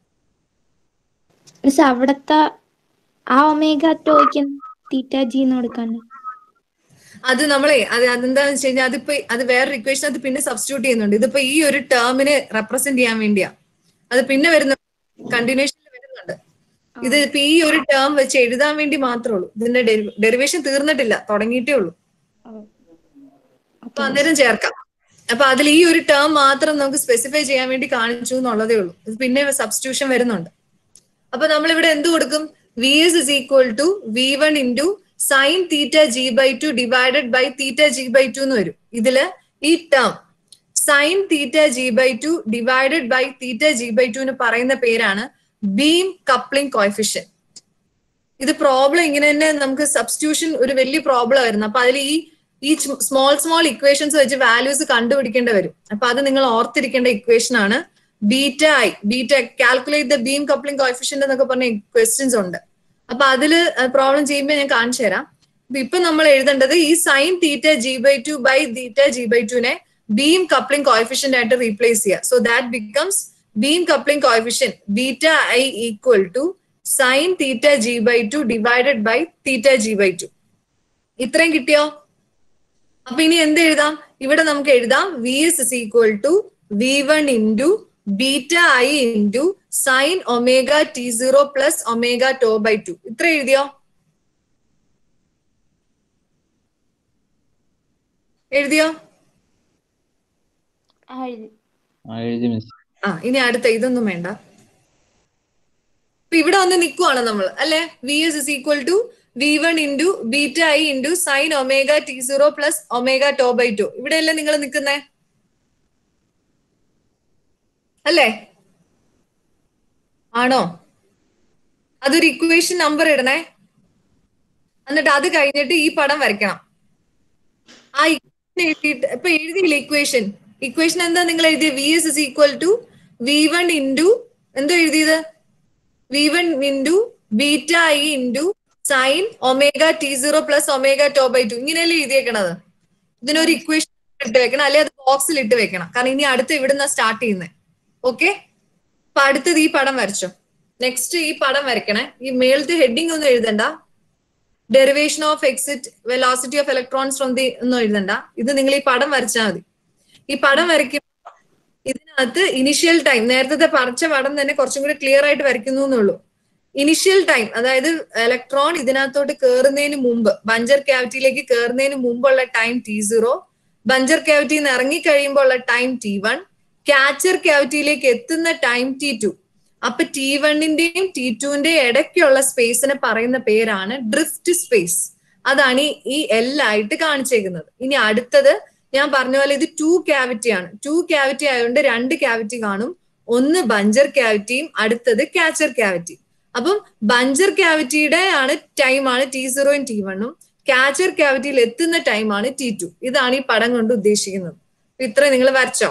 miss അവിടത്തെ ആ omega ടോയ്ക്ക് തീറ്റ G എന്ന് കൊടുക്കണ്ട അത് നമ്മളെ അത് അതെന്താന്ന് വെച്ച് കഴിഞ്ഞാൽ അതിപ്പോ അത് വേറൊരു ഇക്വേഷൻ അത് പിന്നെ സബ്സ്റ്റിറ്റ്യൂട്ട് ചെയ്യുന്നുണ്ട് ഇതിപ്പോ ഈ ഒരു ടേമിന് റെപ്രസെന്റ് ചെയ്യാൻ വേണ്ടിയാ അത് പിന്നെ വരുന്ന കണ്ടിന്യൂഷനിൽ വരുന്നുണ്ട് ഇത് ഇപ്പൊ ഈ ഒരു ടേം വെച്ച് എഴുതാൻ വേണ്ടി മാത്രമേ ഉള്ളൂ ഇതിന്റെ ഡെറിവേഷൻ തീർന്നിട്ടില്ല തുടങ്ങിയിട്ടേ ഉള്ളൂ അപ്പൊ അന്നേരം ചേർക്കാം അപ്പൊ അതിൽ ഈ ഒരു ടേം മാത്രം നമുക്ക് സ്പെസിഫൈ ചെയ്യാൻ വേണ്ടി കാണിച്ചു എന്നുള്ളതേ ഉള്ളൂ ഇത് പിന്നെ സബ്സ്റ്റിറ്റ്യൂഷൻ വരുന്നുണ്ട് അപ്പൊ നമ്മൾ ഇവിടെ എന്ത് കൊടുക്കും V S is equal to V one into sine theta G by two divided by theta G by two എന്ന് വരും ഇതില് ഈ term sine theta G by two divided by theta G by two എന്ന് പറയുന്ന പേരാണ് beam coupling coefficient ഇത് problem ഇങ്ങനെ തന്നെ നമുക്ക് സബ്സ്റ്റിറ്റ്യൂഷൻ ഒരു വലിയ പ്രോബ്ലം ആയിരുന്നു അപ്പൊ അതിൽ ഈ ഈ സ്മോൾ സ്മോൾ ഇക്വേഷൻസ് വെച്ച് വാല്യൂസ് കണ്ടുപിടിക്കേണ്ടി വരും അപ്പൊ അത് നിങ്ങൾ ഓർത്തിരിക്കേണ്ട ഇക്വേഷൻ ആണ് beta I beta calculate the beam coupling coefficient എന്നൊക്കെ പറഞ്ഞ ക്വസ്റ്റ്യൻസ് ഉണ്ട് അപ്പൊ അതില് പ്രോബ്ലം ചെയ്യുമ്പോൾ ഞാൻ കാണിച്ചു തരാം അപ്പൊ ഇപ്പൊ നമ്മൾ എഴുതേണ്ടത് ഈ sine theta G by two by theta G by ടുനെ ബീം കപ്ലിംഗ് കോയിഫിഷ്യന്റ് ആയിട്ട് റീപ്ലേസ് ചെയ്യുക so that becomes beam coupling coefficient beta I equal to sine theta G by two divided by theta G by two ഇത്രയും കിട്ടിയോ അപ്പൊ ഇനി എന്ത് എഴുതാം ഇവിടെ നമുക്ക് എഴുതാം V S is equal to V one into beta I into sine omega T zero plus omega tau by two ഇത്ര എഴുതിയോ എഴുതിയോ ആ എഴുതി ആ എഴുതി മിസ് ആ ഇനി അടുത്ത ഇതൊന്നും വേണ്ട ഇപ്പൊ ഇവിടെ വന്ന് നിൽക്കുവാണ് നമ്മൾ അല്ലെ V S is equal to V one into beta I into sine omega T zero plus omega tau by two ഇവിടെയല്ലേ നിങ്ങൾ നിൽക്കുന്നേ അല്ലേ ആണോ അതൊരു ഇക്വേഷൻ നമ്പർ ഇടണേ എന്നിട്ട് അത് കഴിഞ്ഞിട്ട് ഈ പടം വരയ്ക്കണം ആ ഇക്വേഷൻ എഴുതിയിട്ട് ഇപ്പൊ എഴുതിയില്ല ഇക്വേഷൻ ഇക്വേഷൻ എന്താ നിങ്ങൾ എഴുതിയ V S is equal to V one into എന്തോ എഴുതിയത് V one into beta I into sine omega T zero plus omega tau by two ഇങ്ങനെയല്ലേ എഴുതിയേക്കണത് ഇതിനൊരു ഇക്വേഷൻ ഇട്ട് വെക്കണം അല്ലെ അത് ബോക്സിൽ ഇട്ട് വെക്കണം കാരണം ഇനി അടുത്ത ഇവിടുന്ന് സ്റ്റാർട്ട് ചെയ്യുന്നത് ഓക്കെ അപ്പൊ അടുത്തത് ഈ പടം വരച്ചോ നെക്സ്റ്റ് ഈ പടം വരയ്ക്കണേ ഈ മേളത്തെ ഹെഡിങ് ഒന്നും എഴുതണ്ട derivation of exit velocity of electrons from the ഒന്നും എഴുതണ്ട ഇത് നിങ്ങൾ ഈ പടം വരച്ചാൽ മതി ഈ പടം വരയ്ക്കുമ്പോൾ ഇതിനകത്ത് ഇനിഷ്യൽ ടൈം നേരത്തെ പറിച്ച പടം തന്നെ കുറച്ചും കൂടി ക്ലിയർ ആയിട്ട് വരയ്ക്കുന്നു എന്നുള്ളൂ ഇനിഷ്യൽ ടൈം അതായത് ഇലക്ട്രോൺ ഇതിനകത്തോട്ട് കയറുന്നതിന് മുമ്പ് ബഞ്ചർ ക്യാവിറ്റിയിലേക്ക് കയറുന്നതിന് മുമ്പുള്ള ടൈം ടി സീറോ ബഞ്ചർ ക്യാവിറ്റിയിൽ നിന്ന് ഇറങ്ങി കഴിയുമ്പോൾ ഉള്ള ടൈം ടി വൺ ക്യാച്ചർ ക്യാവിറ്റിയിലേക്ക് എത്തുന്ന ടൈം ടി ടു അപ്പൊ ടി വണ്ണിന്റെയും ടി ടുവിന്റെയും ഇടയ്ക്കുള്ള സ്പേസിനെ പറയുന്ന പേരാണ് ഡ്രിഫ്റ്റ് സ്പേസ് അതാണ് ഈ ഈ എൽ ആയിട്ട് കാണിച്ചേക്കുന്നത് ഇനി അടുത്തത് ഞാൻ പറഞ്ഞ പോലെ ഇത് ടു ക്യാവിറ്റി ആണ് ടു ക്യാവിറ്റി ആയതുകൊണ്ട് രണ്ട് ക്യാവിറ്റി കാണും ഒന്ന് ബഞ്ചർ ക്യാവിറ്റിയും അടുത്തത് ക്യാച്ചർ ക്യാവിറ്റി അപ്പം ബഞ്ചർ ക്യാവിറ്റിയുടെ ആണ് ടൈമാണ് ടി സീറോയും ടി വണ്ണും ക്യാച്ചർ ക്യാവിറ്റിയിൽ എത്തുന്ന ടൈമാണ് ടി ടു ഇതാണ് ഈ പടം കൊണ്ട് ഉദ്ദേശിക്കുന്നത് അപ്പൊ ഇത്ര നിങ്ങൾ വരച്ചോ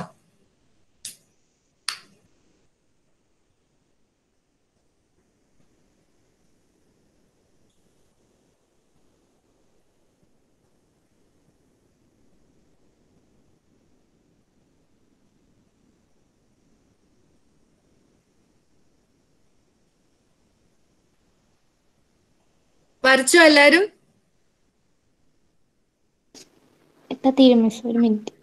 വരച്ചോ എല്ലാരും ഇപ്പൊ തീരും മിസ് ഒരു മിനിറ്റ്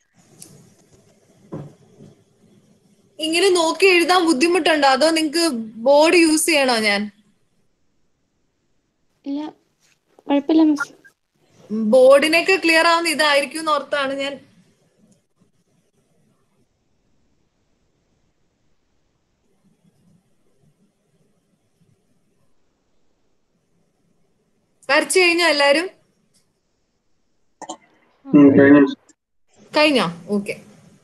ഇങ്ങനെ നോക്കി എഴുതാൻ ബുദ്ധിമുട്ടുണ്ടോ അതോ നിങ്ങക്ക് ബോർഡ് യൂസ് ചെയ്യണോ ഞാൻ ഇല്ല കുഴപ്പമില്ല മിസ് ബോർഡിനൊക്കെ ക്ലിയർ ആവുന്ന ഇതായിരിക്കും എന്ന് ഓർത്താണ് ഞാൻ വരച്ചു കഴിഞ്ഞോ എല്ലാരും കഴിഞ്ഞോ ഓക്കെ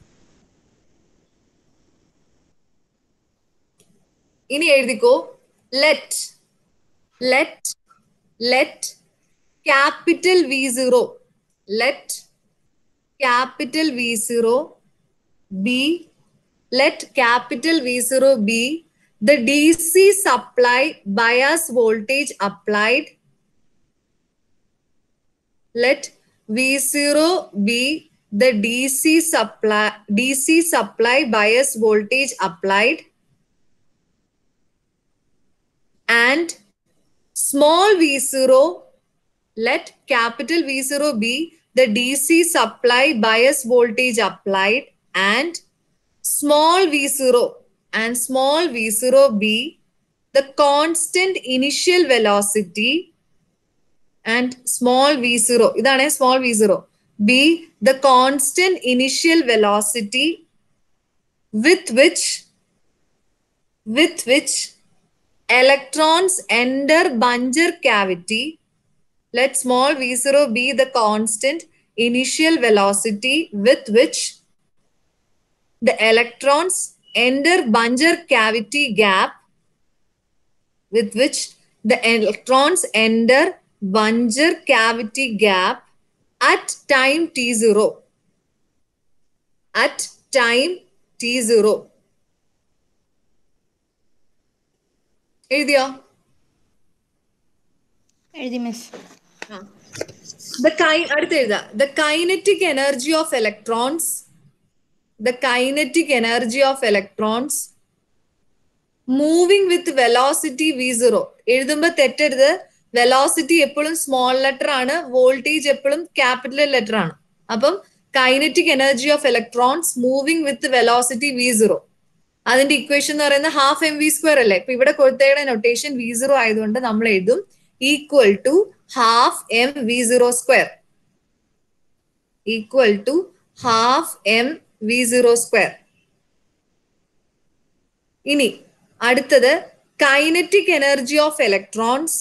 ഇനി എഴുതിക്കോ let let let capital V zero let capital V zero B let capital V zero B the DC supply bias voltage applied. Let V0 be the DC supply DC supply bias voltage applied and small v0 let capital v0 be the dc supply bias voltage applied and small v0 and small v0 be the constant initial velocity and small v0 ഇതാണ് small v0 be the constant initial velocity with which with which electrons enter Buncher cavity. Let small v0 be the constant initial velocity with which the electrons enter Buncher cavity gap, with which the electrons enter Buncher cavity gap at time t0. At time t0. എഴുതിയോ എഴുതി miss the കൈ അടുത്ത് എഴുതാ the kinetic energy of electrons the kinetic energy of electrons moving with velocity V zero എഴുതുമ്പോ തെറ്റരുത് velocity എപ്പോഴും small letter ആണ് voltage എപ്പോഴും ക്യാപിറ്റൽ ലെറ്റർ ആണ് അപ്പം kinetic energy of electrons moving with velocity V zero അതിന്റെ ഇക്വേഷൻ എന്ന് പറയുന്നത് ഹാഫ് എം വി സ്ക്വയർ അല്ലേ ഇപ്പൊ ഇവിടെ കൊടുത്തയുടെ നൊട്ടേഷൻ വി സീറോ ആയതുകൊണ്ട് നമ്മൾ എഴുതും equal to half M V zero square equal to half M V zero square ഇനി അടുത്തത് kinetic energy of electrons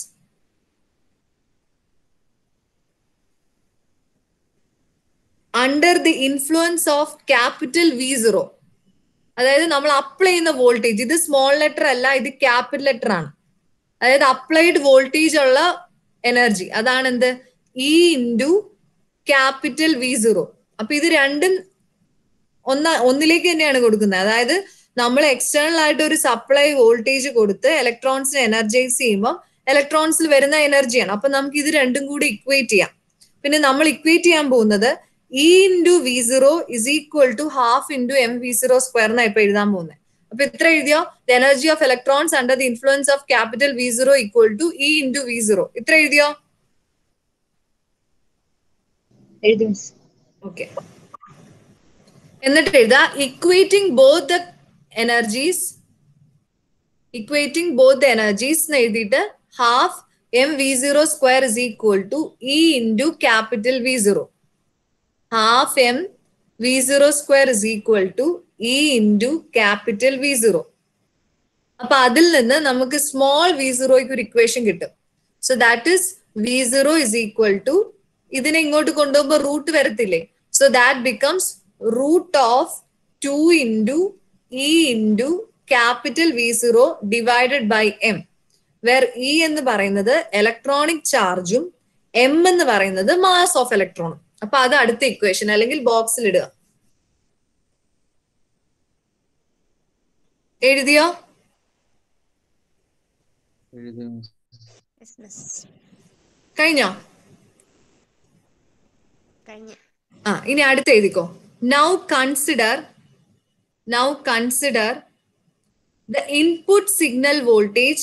under the influence of capital V zero അതായത് നമ്മൾ അപ്ലൈ ചെയ്യുന്ന വോൾട്ടേജ് ഇത് സ്മോൾ ലെറ്റർ അല്ല ഇത് ക്യാപിറ്റൽ ലെറ്റർ ആണ് അതായത് അപ്ലൈഡ് വോൾട്ടേജ് ഉള്ള എനർജി അതാണ് എന്ത് E into capital V zero അപ്പൊ ഇത് രണ്ടും ഒന്ന ഒന്നിലേക്ക് തന്നെയാണ് കൊടുക്കുന്നത് അതായത് നമ്മൾ എക്സ്റ്റേണൽ ആയിട്ട് ഒരു സപ്ലൈ വോൾട്ടേജ് കൊടുത്ത് ഇലക്ട്രോൺസിനെ എനർജൈസ് ചെയ്യുമ്പോൾ ഇലക്ട്രോൺസിൽ വരുന്ന എനർജിയാണ് അപ്പൊ നമുക്ക് ഇത് രണ്ടും കൂടി ഇക്വേറ്റ് ചെയ്യാം പിന്നെ നമ്മൾ ഇക്വേറ്റ് ചെയ്യാൻ പോകുന്നത് E into V zero is equal to half into M V zero square എന്നാണ് ഇപ്പൊ എഴുതാൻ പോകുന്നത് അപ്പൊ ഇത്ര എഴുതിയോ the energy of electrons under the influence of capital V zero equal to E into V zero ഇത്ര എഴുതിയോ എഴുതി മിസ് ഓക്കെ എന്നിട്ട് എഴുതാ equating both the energies equating both the energies എന്ന് എഴുതിയിട്ട് half M V zero square is equal to E into capital V zero half M V zero square is equal to E into capital V zero അപ്പൊ അതിൽ നിന്ന് നമുക്ക് small V സീറോയ്ക്ക് ഒരു equation കിട്ടും so that is V zero is equal to ഇതിനെ ഇങ്ങോട്ട് കൊണ്ടുപോകുമ്പോൾ root വരത്തില്ലേ so that becomes root of two into E into capital V zero divided by M where E എന്ന് പറയുന്നത് ഇലക്ട്രോണിക് ചാർജും എം എന്ന് പറയുന്നത് മാസ് ഓഫ് ഇലക്ട്രോണും അപ്പൊ അത് അടുത്ത ഇക്വേഷൻ അല്ലെങ്കിൽ ബോക്സിൽ ഇടുക എഴുതിയോ എഴുതി മിസ് യെസ് മിസ് കഴിഞ്ഞോ കഴിഞ്ഞു ആ ഇനി അടുത്ത എഴുതിക്കോ now consider now consider the input signal voltage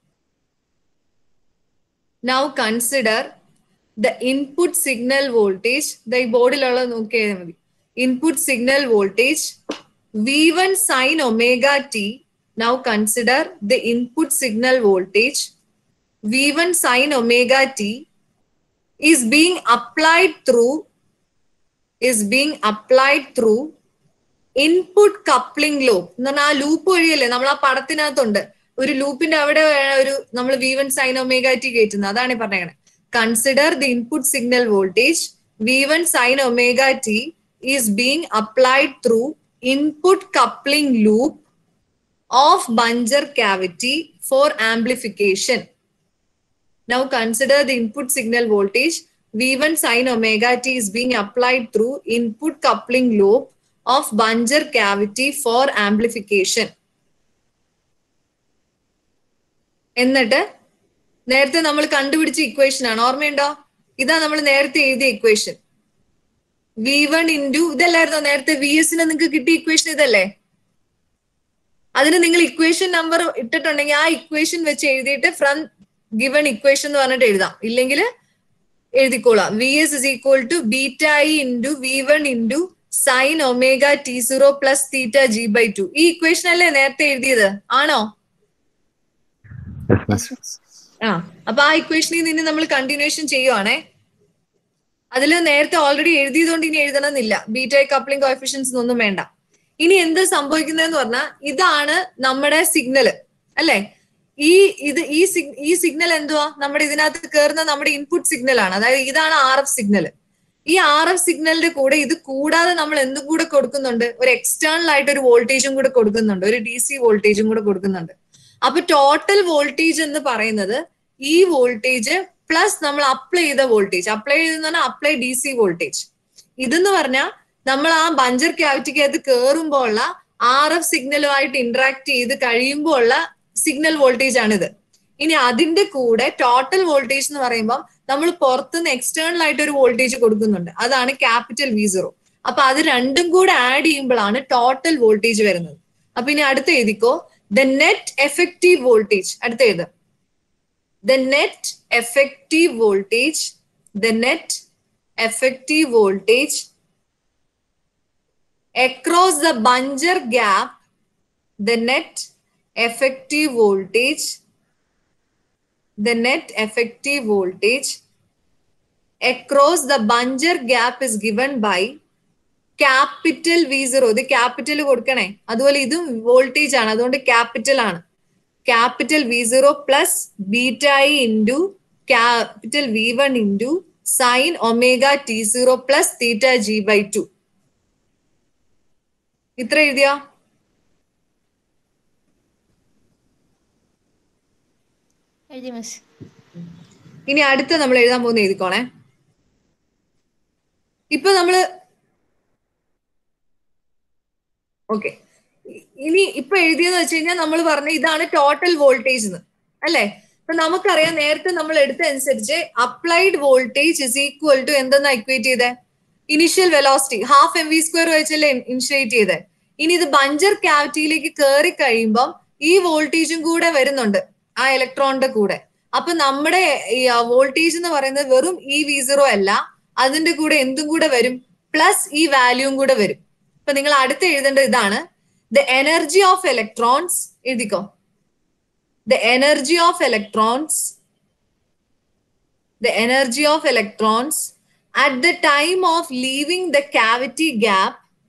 now consider the input signal voltage the ഈ ബോർഡിലുള്ള നോക്കിയാൽ മതി input signal voltage V one sine omega T now consider the input signal voltage V one sine omega T is being applied through is being applied through input coupling loop എന്ന് പറഞ്ഞാൽ ആ loop വഴിയല്ലേ നമ്മൾ ആ പടത്തിനകത്തുണ്ട് ഒരു ലൂപ്പിന്റെ അവിടെ വേണം ഒരു നമ്മൾ V one sine omega T കയറ്റുന്നത് അതാണ് ഈ പറഞ്ഞത് consider the input signal voltage V one sine omega T is being applied through input coupling loop of buncher cavity for amplification Now consider the input signal voltage V1 sin omega t is being applied through input coupling loop of Bunger cavity for amplification. എന്നിട്ട് നേരത്തെ നമ്മൾ കണ്ടുപിടിച്ച equation ആണ് ഓർമ്മയുണ്ടോ ഇതാ നമ്മൾ നേരത്തെ എഴുതിയ ഇക്വേഷൻ വി വൺ ഇൻറ്റു ഇതല്ലായിരുന്നോ നേരത്തെ വി എസിന് നിങ്ങൾക്ക് കിട്ടിയ ഇക്വേഷൻ ഇതല്ലേ അതിന് നിങ്ങൾ ഇക്വേഷൻ നമ്പർ ഇട്ടിട്ടുണ്ടെങ്കിൽ ആ ഇക്വേഷൻ വെച്ച് എഴുതിയിട്ട് ഫ്രം ഗിവൺ ഇക്വേഷൻ എന്ന് പറഞ്ഞിട്ട് എഴുതാം ഇല്ലെങ്കിൽ എഴുതിക്കോളാം V S is equal to beta E into V one into sine omega T zero plus theta G by two ഈ ഇക്വേഷൻ അല്ലേ നേരത്തെ എഴുതിയത് ആണോ ആ അപ്പൊ ആ ഇക്വേഷനിൽ നിന്ന് നമ്മൾ കണ്ടിന്യൂഷൻ ചെയ്യുവാണേ അതിൽ നേരത്തെ ഓൾറെഡി എഴുതിയതുകൊണ്ട് ഇനി എഴുതണമെന്നില്ല ബീറ്റ കപ്ലിംഗ് കോഫിഷ്യൻസ് ഒന്നും വേണ്ട ഇനി എന്ത് സംഭവിക്കുന്നതെന്ന് പറഞ്ഞാൽ ഇതാണ് നമ്മുടെ സിഗ്നൽ അല്ലേ ഈ ഇത് ഈ സിഗ് ഈ സിഗ്നൽ എന്തുവാ നമ്മുടെ ഇതിനകത്ത് കയറുന്ന നമ്മുടെ ഇൻപുട്ട് സിഗ്നൽ ആണ് അതായത് ഇതാണ് ആർ എഫ് സിഗ്നൽ ഈ ആർ എഫ് സിഗ്നലിന്റെ കൂടെ ഇത് കൂടാതെ നമ്മൾ എന്തും കൂടെ കൊടുക്കുന്നുണ്ട് ഒരു എക്സ്റ്റേണൽ ആയിട്ട് ഒരു വോൾട്ടേജും കൂടെ കൊടുക്കുന്നുണ്ട് ഒരു ഡി സി വോൾട്ടേജും കൂടെ കൊടുക്കുന്നുണ്ട് അപ്പൊ ടോട്ടൽ വോൾട്ടേജ് എന്ന് പറയുന്നത് ഈ വോൾട്ടേജ് പ്ലസ് നമ്മൾ അപ്ലൈ ചെയ്ത വോൾട്ടേജ് അപ്ലൈ ചെയ്തെന്ന് പറഞ്ഞാൽ അപ്ലൈ ഡി സി വോൾട്ടേജ് ഇതെന്ന് പറഞ്ഞാൽ നമ്മൾ ആ ബഞ്ചർ ക്യാവിറ്റിക്കകത്ത് കയറുമ്പോൾ ഉള്ള ആർ എഫ് സിഗ്നലുമായിട്ട് ഇന്ററാക്ട് ചെയ്ത് കഴിയുമ്പോൾ ഉള്ള സിഗ്നൽ വോൾട്ടേജ് ആണിത് ഇനി അതിന്റെ കൂടെ ടോട്ടൽ വോൾട്ടേജ് എന്ന് പറയുമ്പോൾ നമ്മൾ പുറത്തുനിന്ന് എക്സ്റ്റേണൽ ആയിട്ട് ഒരു വോൾട്ടേജ് കൊടുക്കുന്നുണ്ട് അതാണ് ക്യാപിറ്റൽ വി സീറോ അപ്പൊ അത് രണ്ടും കൂടെ ആഡ് ചെയ്യുമ്പോഴാണ് ടോട്ടൽ വോൾട്ടേജ് വരുന്നത് അപ്പൊ ഇനി അടുത്ത എഴുതിക്കോ ദ നെറ്റ് എഫക്റ്റീവ് വോൾട്ടേജ് അടുത്ത എഴുത് the net effective voltage the net effective voltage across the bunger gap the net effective voltage the net effective voltage across the bunger gap is given by capital V zero ഇത് capital കൊടുക്കണേ അതുപോലെ ഇതും voltage ആണ് അതുകൊണ്ട് capital ആണ് capital V zero plus beta I into capital V one into sine omega T zero plus theta G by two ഇത്ര എഴുതിയ എഴുതി മിസ് ഇനി അടുത്ത നമ്മൾ എഴുതാൻ പോകുന്ന എഴുതിക്കോണേ ഇപ്പൊ നമ്മള് ഓക്കെ ഇനി ഇപ്പൊ എഴുതിയെന്ന് വെച്ച് കഴിഞ്ഞാൽ നമ്മൾ പറഞ്ഞ ഇതാണ് ടോട്ടൽ വോൾട്ടേജ് എന്ന് അല്ലെ അപ്പൊ നമുക്കറിയാം നേരത്തെ നമ്മൾ എടുത്ത അനുസരിച്ച് applied voltage is equal to എന്തെന്നാ ഇക്വേറ്റ് ചെയ്തേ initial velocity half M V square വെച്ചല്ലേ ഇനിഷ്യേറ്റ് ചെയ്തേ ഇനി ഇത് ബഞ്ചർ ക്യാവിറ്റിയിലേക്ക് കയറി കഴിയുമ്പം ഈ വോൾട്ടേജും കൂടെ വരുന്നുണ്ട് ആ ഇലക്ട്രോണിന്റെ കൂടെ അപ്പൊ നമ്മുടെ വോൾട്ടേജ് എന്ന് പറയുന്നത് വെറും ഈ വി സീറോ അല്ല അതിന്റെ കൂടെ എന്തും കൂടെ വരും പ്ലസ് ഈ വാല്യൂവും കൂടെ വരും ഇപ്പൊ നിങ്ങൾ അടുത്ത് എഴുതേണ്ടത് ഇതാണ് ദ എനർജി ഓഫ് ഇലക്ട്രോൺസ് എഴുതിക്കോ the energy of electrons the energy of electrons at the time of leaving the cavity gap,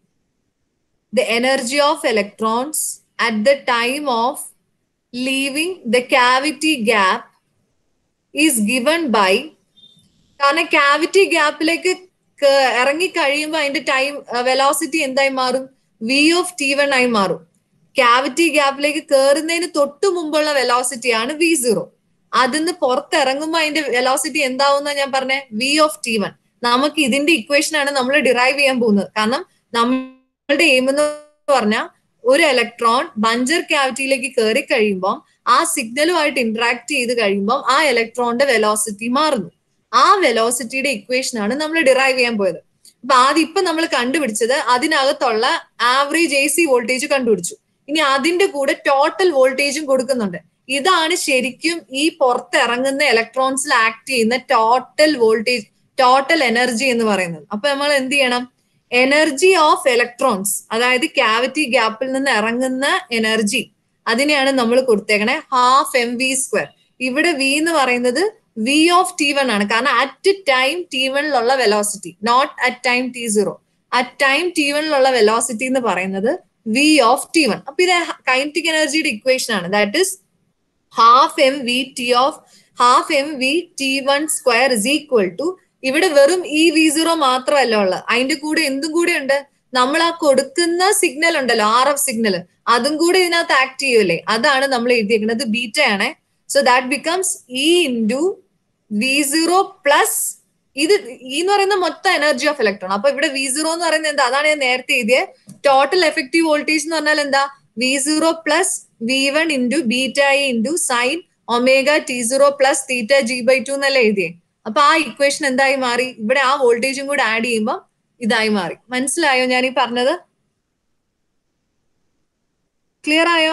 the energy of electrons at the time of leaving the cavity gap is given by കാരണം cavity ഗ്യാപ്പിലേക്ക് ഇറങ്ങി കഴിയുമ്പോൾ അതിന്റെ time velocity എന്തായി മാറും V of T one ആയി മാറും cavity ഗ്യാപ്പിലേക്ക് കയറുന്നതിന് തൊട്ടു മുമ്പുള്ള വെലോസിറ്റി ആണ് വി സീറോ അതിന്ന് പുറത്തിറങ്ങുമ്പോൾ അതിന്റെ വെലോസിറ്റി എന്താവുന്ന ഞാൻ പറഞ്ഞ വി ഓഫ് ടി വൺ നമുക്ക് ഇതിന്റെ ഇക്വേഷൻ ആണ് നമ്മൾ ഡിറൈവ് ചെയ്യാൻ പോകുന്നത് കാരണം നമ്മളുടെ എയിം എന്ന് പറഞ്ഞാൽ ഒരു ഇലക്ട്രോൺ ബഞ്ചർ ക്യാവിറ്റിയിലേക്ക് കയറി കഴിയുമ്പോൾ ആ സിഗ്നലുമായിട്ട് ഇന്ററാക്ട് ചെയ്ത് കഴിയുമ്പോൾ ആ ഇലക്ട്രോണിന്റെ വെലോസിറ്റി മാറുന്നു ആ വെലോസിറ്റിയുടെ ഇക്വേഷൻ ആണ് നമ്മൾ ഡിറൈവ് ചെയ്യാൻ പോയത് അപ്പൊ ആദ്യം ഇപ്പൊ നമ്മൾ കണ്ടുപിടിച്ചത് അതിനകത്തുള്ള ആവറേജ് എ സി വോൾട്ടേജ് കണ്ടുപിടിച്ചു ഇനി അതിന്റെ കൂടെ ടോട്ടൽ വോൾട്ടേജും കൊടുക്കുന്നുണ്ട് ഇതാണ് ശരിക്കും ഈ പുറത്തിറങ്ങുന്ന ഇലക്ട്രോൺസിൽ ആക്ട് ചെയ്യുന്ന ടോട്ടൽ വോൾട്ടേജ് ടോട്ടൽ എനർജി എന്ന് പറയുന്നത് അപ്പൊ നമ്മൾ എന്ത് ചെയ്യണം എനർജി ഓഫ് ഇലക്ട്രോൺസ് അതായത് ക്യാവിറ്റി ഗ്യാപ്പിൽ നിന്ന് ഇറങ്ങുന്ന എനർജി അതിനെയാണ് നമ്മൾ കൊടുത്തേക്കണേ ഹാഫ് എം വി സ്ക്വയർ ഇവിടെ വി എന്ന് പറയുന്നത് വി ഓഫ് ടി വൺ ആണ് കാരണം അറ്റ് ടൈം ടി വണിലുള്ള velocity not at time T zero at time T വണിലുള്ള വെലോസിറ്റി എന്ന് പറയുന്നത് വി ഓഫ് ടി വൺ അപ്പൊ ഇത് കൈനറ്റിക് എനർജിയുടെ ഇക്വേഷൻ ആണ് that is half M V T of half M V T one square is equal to ഇവിടെ വെറും ഈ വി സീറോ മാത്രമല്ല ഉള്ളത് അതിന്റെ കൂടെ എന്തും കൂടെ ഉണ്ട് നമ്മൾ ആ കൊടുക്കുന്ന സിഗ്നൽ ഉണ്ടല്ലോ ആർ എഫ് സിഗ്നൽ അതും കൂടെ ഇതിനകത്ത് ആക്ട് ചെയ്യൂലേ അതാണ് നമ്മൾ എഴുതിയിരിക്കുന്നത് ബീറ്റ ആണ് so that becomes E into V zero plus ഇത് ഈ എന്ന് പറയുന്ന മൊത്തം എനർജി ഓഫ് ഇലക്ട്രോൺ അപ്പൊ ഇവിടെ വി സീറോ എന്ന് പറയുന്നത് എന്താ അതാണ് ഞാൻ നേരത്തെ എഴുതിയത് ടോട്ടൽ എഫക്റ്റീവ് വോൾട്ടേജ് എന്ന് പറഞ്ഞാൽ എന്താ V zero plus V one into beta I into sine omega T zero plus theta G by two എന്നല്ലേ എഴുതിയേ അപ്പൊ ആ ഇക്വേഷൻ എന്തായി മാറി ഇവിടെ ആ വോൾട്ടേജും കൂടെ ആഡ് ചെയ്യുമ്പോൾ ഇതായി മാറി മനസ്സിലായോ ഞാൻ ഈ പറഞ്ഞത് ക്ലിയർ ആയോ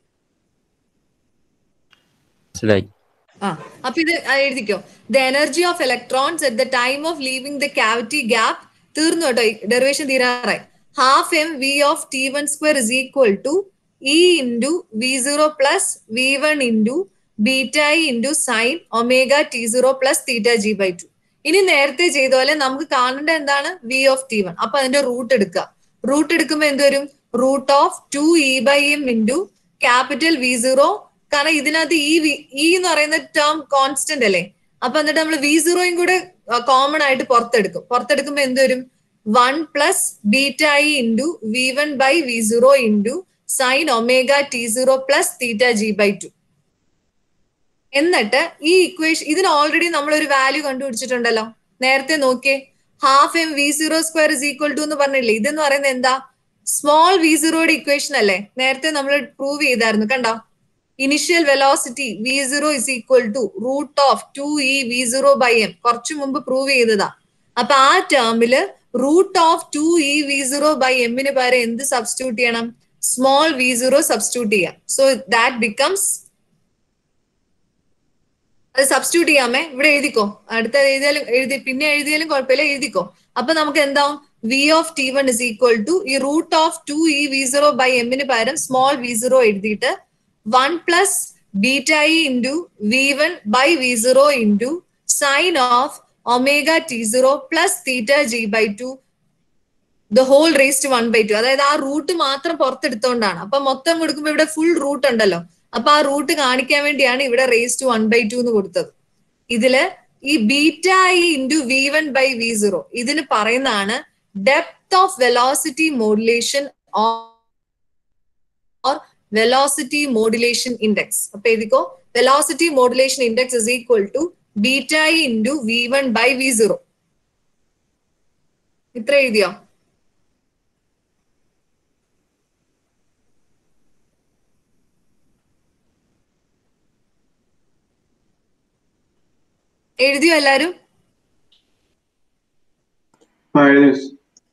മനസ്സിലായി ആ അപ്പൊ ഇത് എഴുതിക്കോ the energy of electrons at the time of leaving the cavity gap തീർന്നു കേട്ടോ ഡെറിവേഷൻ തീരാറായി half M V of T one square is equal to E into V zero plus V one into beta I into sine omega T zero plus theta G by two ഇനി നേരത്തെ ചെയ്ത പോലെ നമുക്ക് കാണേണ്ട എന്താണ് V of T one അപ്പൊ അതിന്റെ root എടുക്കുക റൂട്ട് എടുക്കുമ്പോൾ എന്ത് വരും root of two E by M into capital V zero കാരണം ഇതിനകത്ത് ഈ വി ഇ എന്ന് പറയുന്ന ടേം കോൺസ്റ്റന്റ് അല്ലേ അപ്പൊ എന്നിട്ട് നമ്മൾ വി സീറോയും കൂടെ കോമൺ ആയിട്ട് പുറത്തെടുക്കും പുറത്തെടുക്കുമ്പോൾ എന്ത് വരും one plus beta I into V one by V zero into sine omega T zero plus theta G by two എന്നിട്ട് ഈ ഇക്വേഷൻ ഇതിന് ഓൾറെഡി നമ്മൾ ഒരു വാല്യൂ കണ്ടുപിടിച്ചിട്ടുണ്ടല്ലോ നേരത്തെ നോക്കിയേ half M V zero square is equal to എന്ന് പറഞ്ഞില്ലേ ഇതെന്ന് പറയുന്നത് എന്താ സ്മോൾ വി സീറോയുടെ ഇക്വേഷൻ അല്ലേ നേരത്തെ നമ്മൾ പ്രൂവ് ചെയ്തായിരുന്നു കണ്ടോ initial velocity V zero is equal to root of two E V zero by M കുറച്ചു മുമ്പ് പ്രൂവ് ചെയ്തതാ അപ്പൊ ആ ടേമില് root of two E V zero by എമ്മിന് പകരം എന്ത് സബ്സ്റ്റിറ്റ്യൂട്ട് ചെയ്യണം സ്മോൾ വി സീറോ സബ്സ്റ്റിറ്റ്യൂട്ട് ചെയ്യാം സോ ദാറ്റ് ബിക്കംസ് അത് സബ്സ്റ്റിറ്റ്യൂട്ട് ചെയ്യാമേ ഇവിടെ എഴുതിക്കോ അടുത്ത എഴുതിയാലും എഴുതി പിന്നെ എഴുതിയാലും കുഴപ്പമില്ല എഴുതിക്കോ അപ്പൊ നമുക്ക് എന്താവും V of T one is equal to ഈ root of two E V zero by എമ്മിന് പകരം സ്മോൾ വി സീറോ എഴുതിയിട്ട് one plus beta E into V one by V zero into sine of omega T zero plus theta G by two the whole raised one by two അതായത് ആ root മാത്രം പുറത്തെടുത്തോണ്ടാണ് അപ്പൊ മൊത്തം കൊടുക്കുമ്പോൾ ഇവിടെ full root ഉണ്ടല്ലോ അപ്പൊ ആ റൂട്ട് കാണിക്കാൻ വേണ്ടിയാണ് ഇവിടെ റേസ്റ്റ് വൺ ബൈ ടു എന്ന് കൊടുത്തത് ഇതില് ഈ beta E into V one by V zero ഇതിന് പറയുന്നതാണ് depth of velocity modulation or velocity modulation index അപ്പൊ എഴുതിക്കോ velocity modulation index is equal to beta E into V one by V zero ഇത്ര എഴുതിയോ എഴുതിയോ എല്ലാരും ആ എഴുതി മിസ്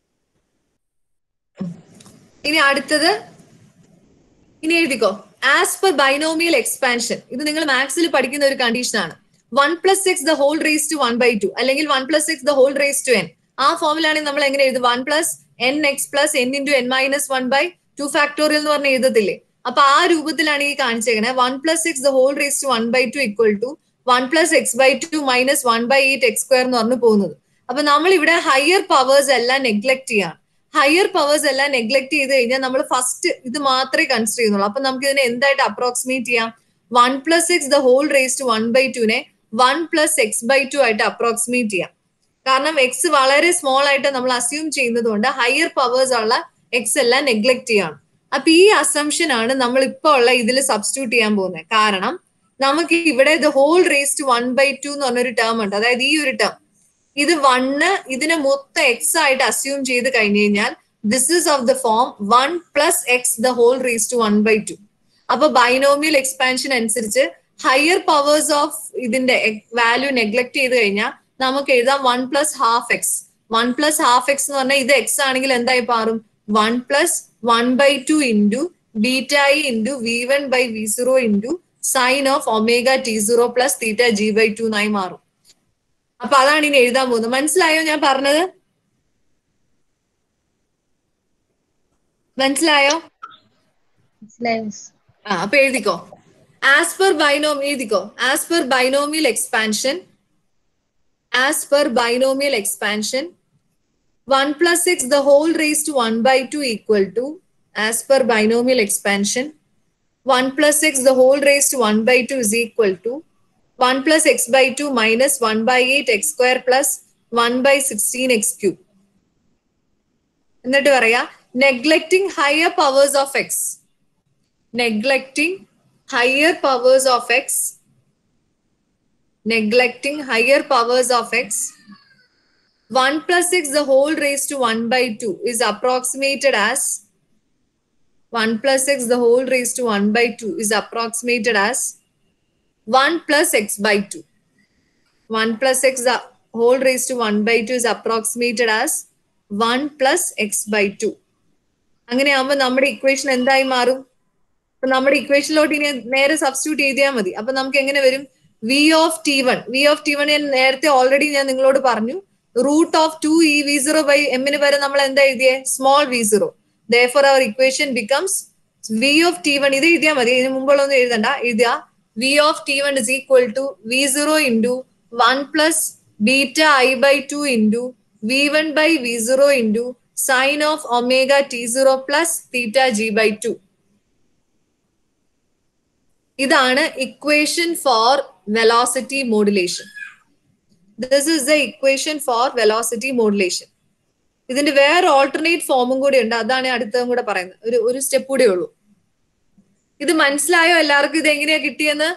ഇനി അടുത്തത് ഇനി എഴുതിക്കോ ആസ് പെർ ബൈനോമിയൽ എക്സ്പാൻഷൻ ഇത് നിങ്ങൾ മാത്സിൽ പഠിക്കുന്ന ഒരു കണ്ടീഷൻ ആണ് one plus six the whole raise to one by two അല്ലെങ്കിൽ one plus six the whole raise to N ആ ഫോമിലാണെങ്കിൽ നമ്മൾ എങ്ങനെ എഴുതും one plus N X plus N into N minus one by two factorial എന്ന് പറഞ്ഞ് എഴുതത്തില്ലേ അപ്പൊ ആ രൂപത്തിലാണ് ഈ കാണിച്ചേക്കുന്നത് one plus six the whole raise to one by two equal to one plus X by two minus one by eight X square എന്ന് പറഞ്ഞു പോകുന്നത് അപ്പൊ നമ്മൾ ഇവിടെ ഹയർ പവേഴ്സ് എല്ലാം നെഗ്ലക്ട് ചെയ്യാണ് ഹയർ പവേഴ്സ് എല്ലാം നെഗ്ലക്ട് ചെയ്ത് കഴിഞ്ഞാൽ നമ്മൾ ഫസ്റ്റ് ഇത് മാത്രമേ കൺസിഡർ ചെയ്യുന്നുള്ളൂ അപ്പൊ നമുക്ക് ഇതിനെ എന്തായിട്ട് അപ്രോക്സിമേറ്റ് ചെയ്യാം one plus six the whole raise to one by ടുനെ one plus X by two ആയിട്ട് അപ്രോക്സിമേറ്റ് ചെയ്യാം കാരണം എക്സ് വളരെ സ്മോൾ ആയിട്ട് നമ്മൾ അസ്യൂം ചെയ്യുന്നത് കൊണ്ട് ഹയർ പവേഴ്സ് ഉള്ള എക്സ് എല്ലാം നെഗ്ലക്ട് ചെയ്യാണ് അപ്പൊ ഈ അസംഷൻ ആണ് നമ്മൾ ഇപ്പൊ ഉള്ള ഇതിൽ സബ്സ്റ്റിറ്റ്യൂട്ട് ചെയ്യാൻ പോകുന്നത് കാരണം നമുക്ക് ഇവിടെ the whole raise to one by two എന്ന് പറഞ്ഞൊരു ടേം ഉണ്ട് അതായത് ഈ ഒരു ടേം ഇത് വണ്ണ് ഇതിനെ മൊത്തം എക്സ് ആയിട്ട് അസ്യൂം ചെയ്ത് കഴിഞ്ഞു കഴിഞ്ഞാൽ this is of the form one plus X the whole raise to one by two അപ്പൊ ബൈനോമിയൽ എക്സ്പാൻഷൻ അനുസരിച്ച് ഹയർ പവേഴ്സ് ഓഫ് ഇതിന്റെ വാല്യൂ നെഗ്ലക്ട് ചെയ്ത് കഴിഞ്ഞാൽ നമുക്ക് എഴുതാം one plus half X one plus half X എന്ന് പറഞ്ഞാൽ ഇത് എക്സ് ആണെങ്കിൽ എന്തായി മാറും one plus one by two into beta E into V one by V zero into sine of omega T zero plus theta G by two എന്നായി മാറും അപ്പൊ അതാണ് ഇനി എഴുതാൻ പോകുന്നത് മനസ്സിലായോ ഞാൻ പറഞ്ഞത് മനസ്സിലായോ മനസ്സിലായി മിസ് ആ അപ്പൊ എഴുതിക്കോ ആസ് പെർ ബൈനോം എഴുതിക്കോ as per binomial expansion as per binomial expansion one plus six the whole raise to one by two equal to as per binomial expansion one plus six the whole raise to one by two is equal to one plus X by two minus one by eight X square plus one by sixteen X cube എന്നിട്ട് പറയാ neglecting higher powers of X neglecting higher powers of x neglecting higher powers of x 1 plus 6 the whole raised to 1 by 2 is approximated as 1 plus 6 the whole raised to 1 by 2 is approximated as 1 plus x by 2 1 plus x the whole raised to 1 by 2 is approximated as 1 plus x by 2 അങ്ങനെയാകുമ്പോൾ നമ്മുടെ equation എന്തായി മാറും അപ്പൊ നമ്മുടെ ഇക്വേഷനിലോട്ട് ഇനി നേരെ substitute ചെയ്താൽ മതി അപ്പൊ നമുക്ക് എങ്ങനെ വരും V of T one V of T one ഞാൻ നേരത്തെ ഓൾറെഡി ഞാൻ നിങ്ങളോട് പറഞ്ഞു root of two E V zero by എമ്മിന് വരെ നമ്മൾ എന്താ എഴുതിയേ small V zero for our equation becomes V of T one ഇത് എഴുതിയാൽ മതി ഇതിന് മുമ്പുള്ളൊന്നും എഴുതണ്ട എഴുതുക V of T one is equal to V zero into one plus beta I by two into V one by V zero into sine of omega T zero plus theta G by two ഇതാണ് equation for velocity modulation this is the equation for velocity modulation ഇതിന്റെ വേറെ alternate ഫോമും കൂടി ഉണ്ട് അതാണ് അടുത്തതും കൂടെ പറയുന്നത് ഒരു ഒരു സ്റ്റെപ്പ് കൂടെ ഉള്ളൂ ഇത് മനസ്സിലായോ എല്ലാവർക്കും ഇത് എങ്ങനെയാ കിട്ടിയെന്ന്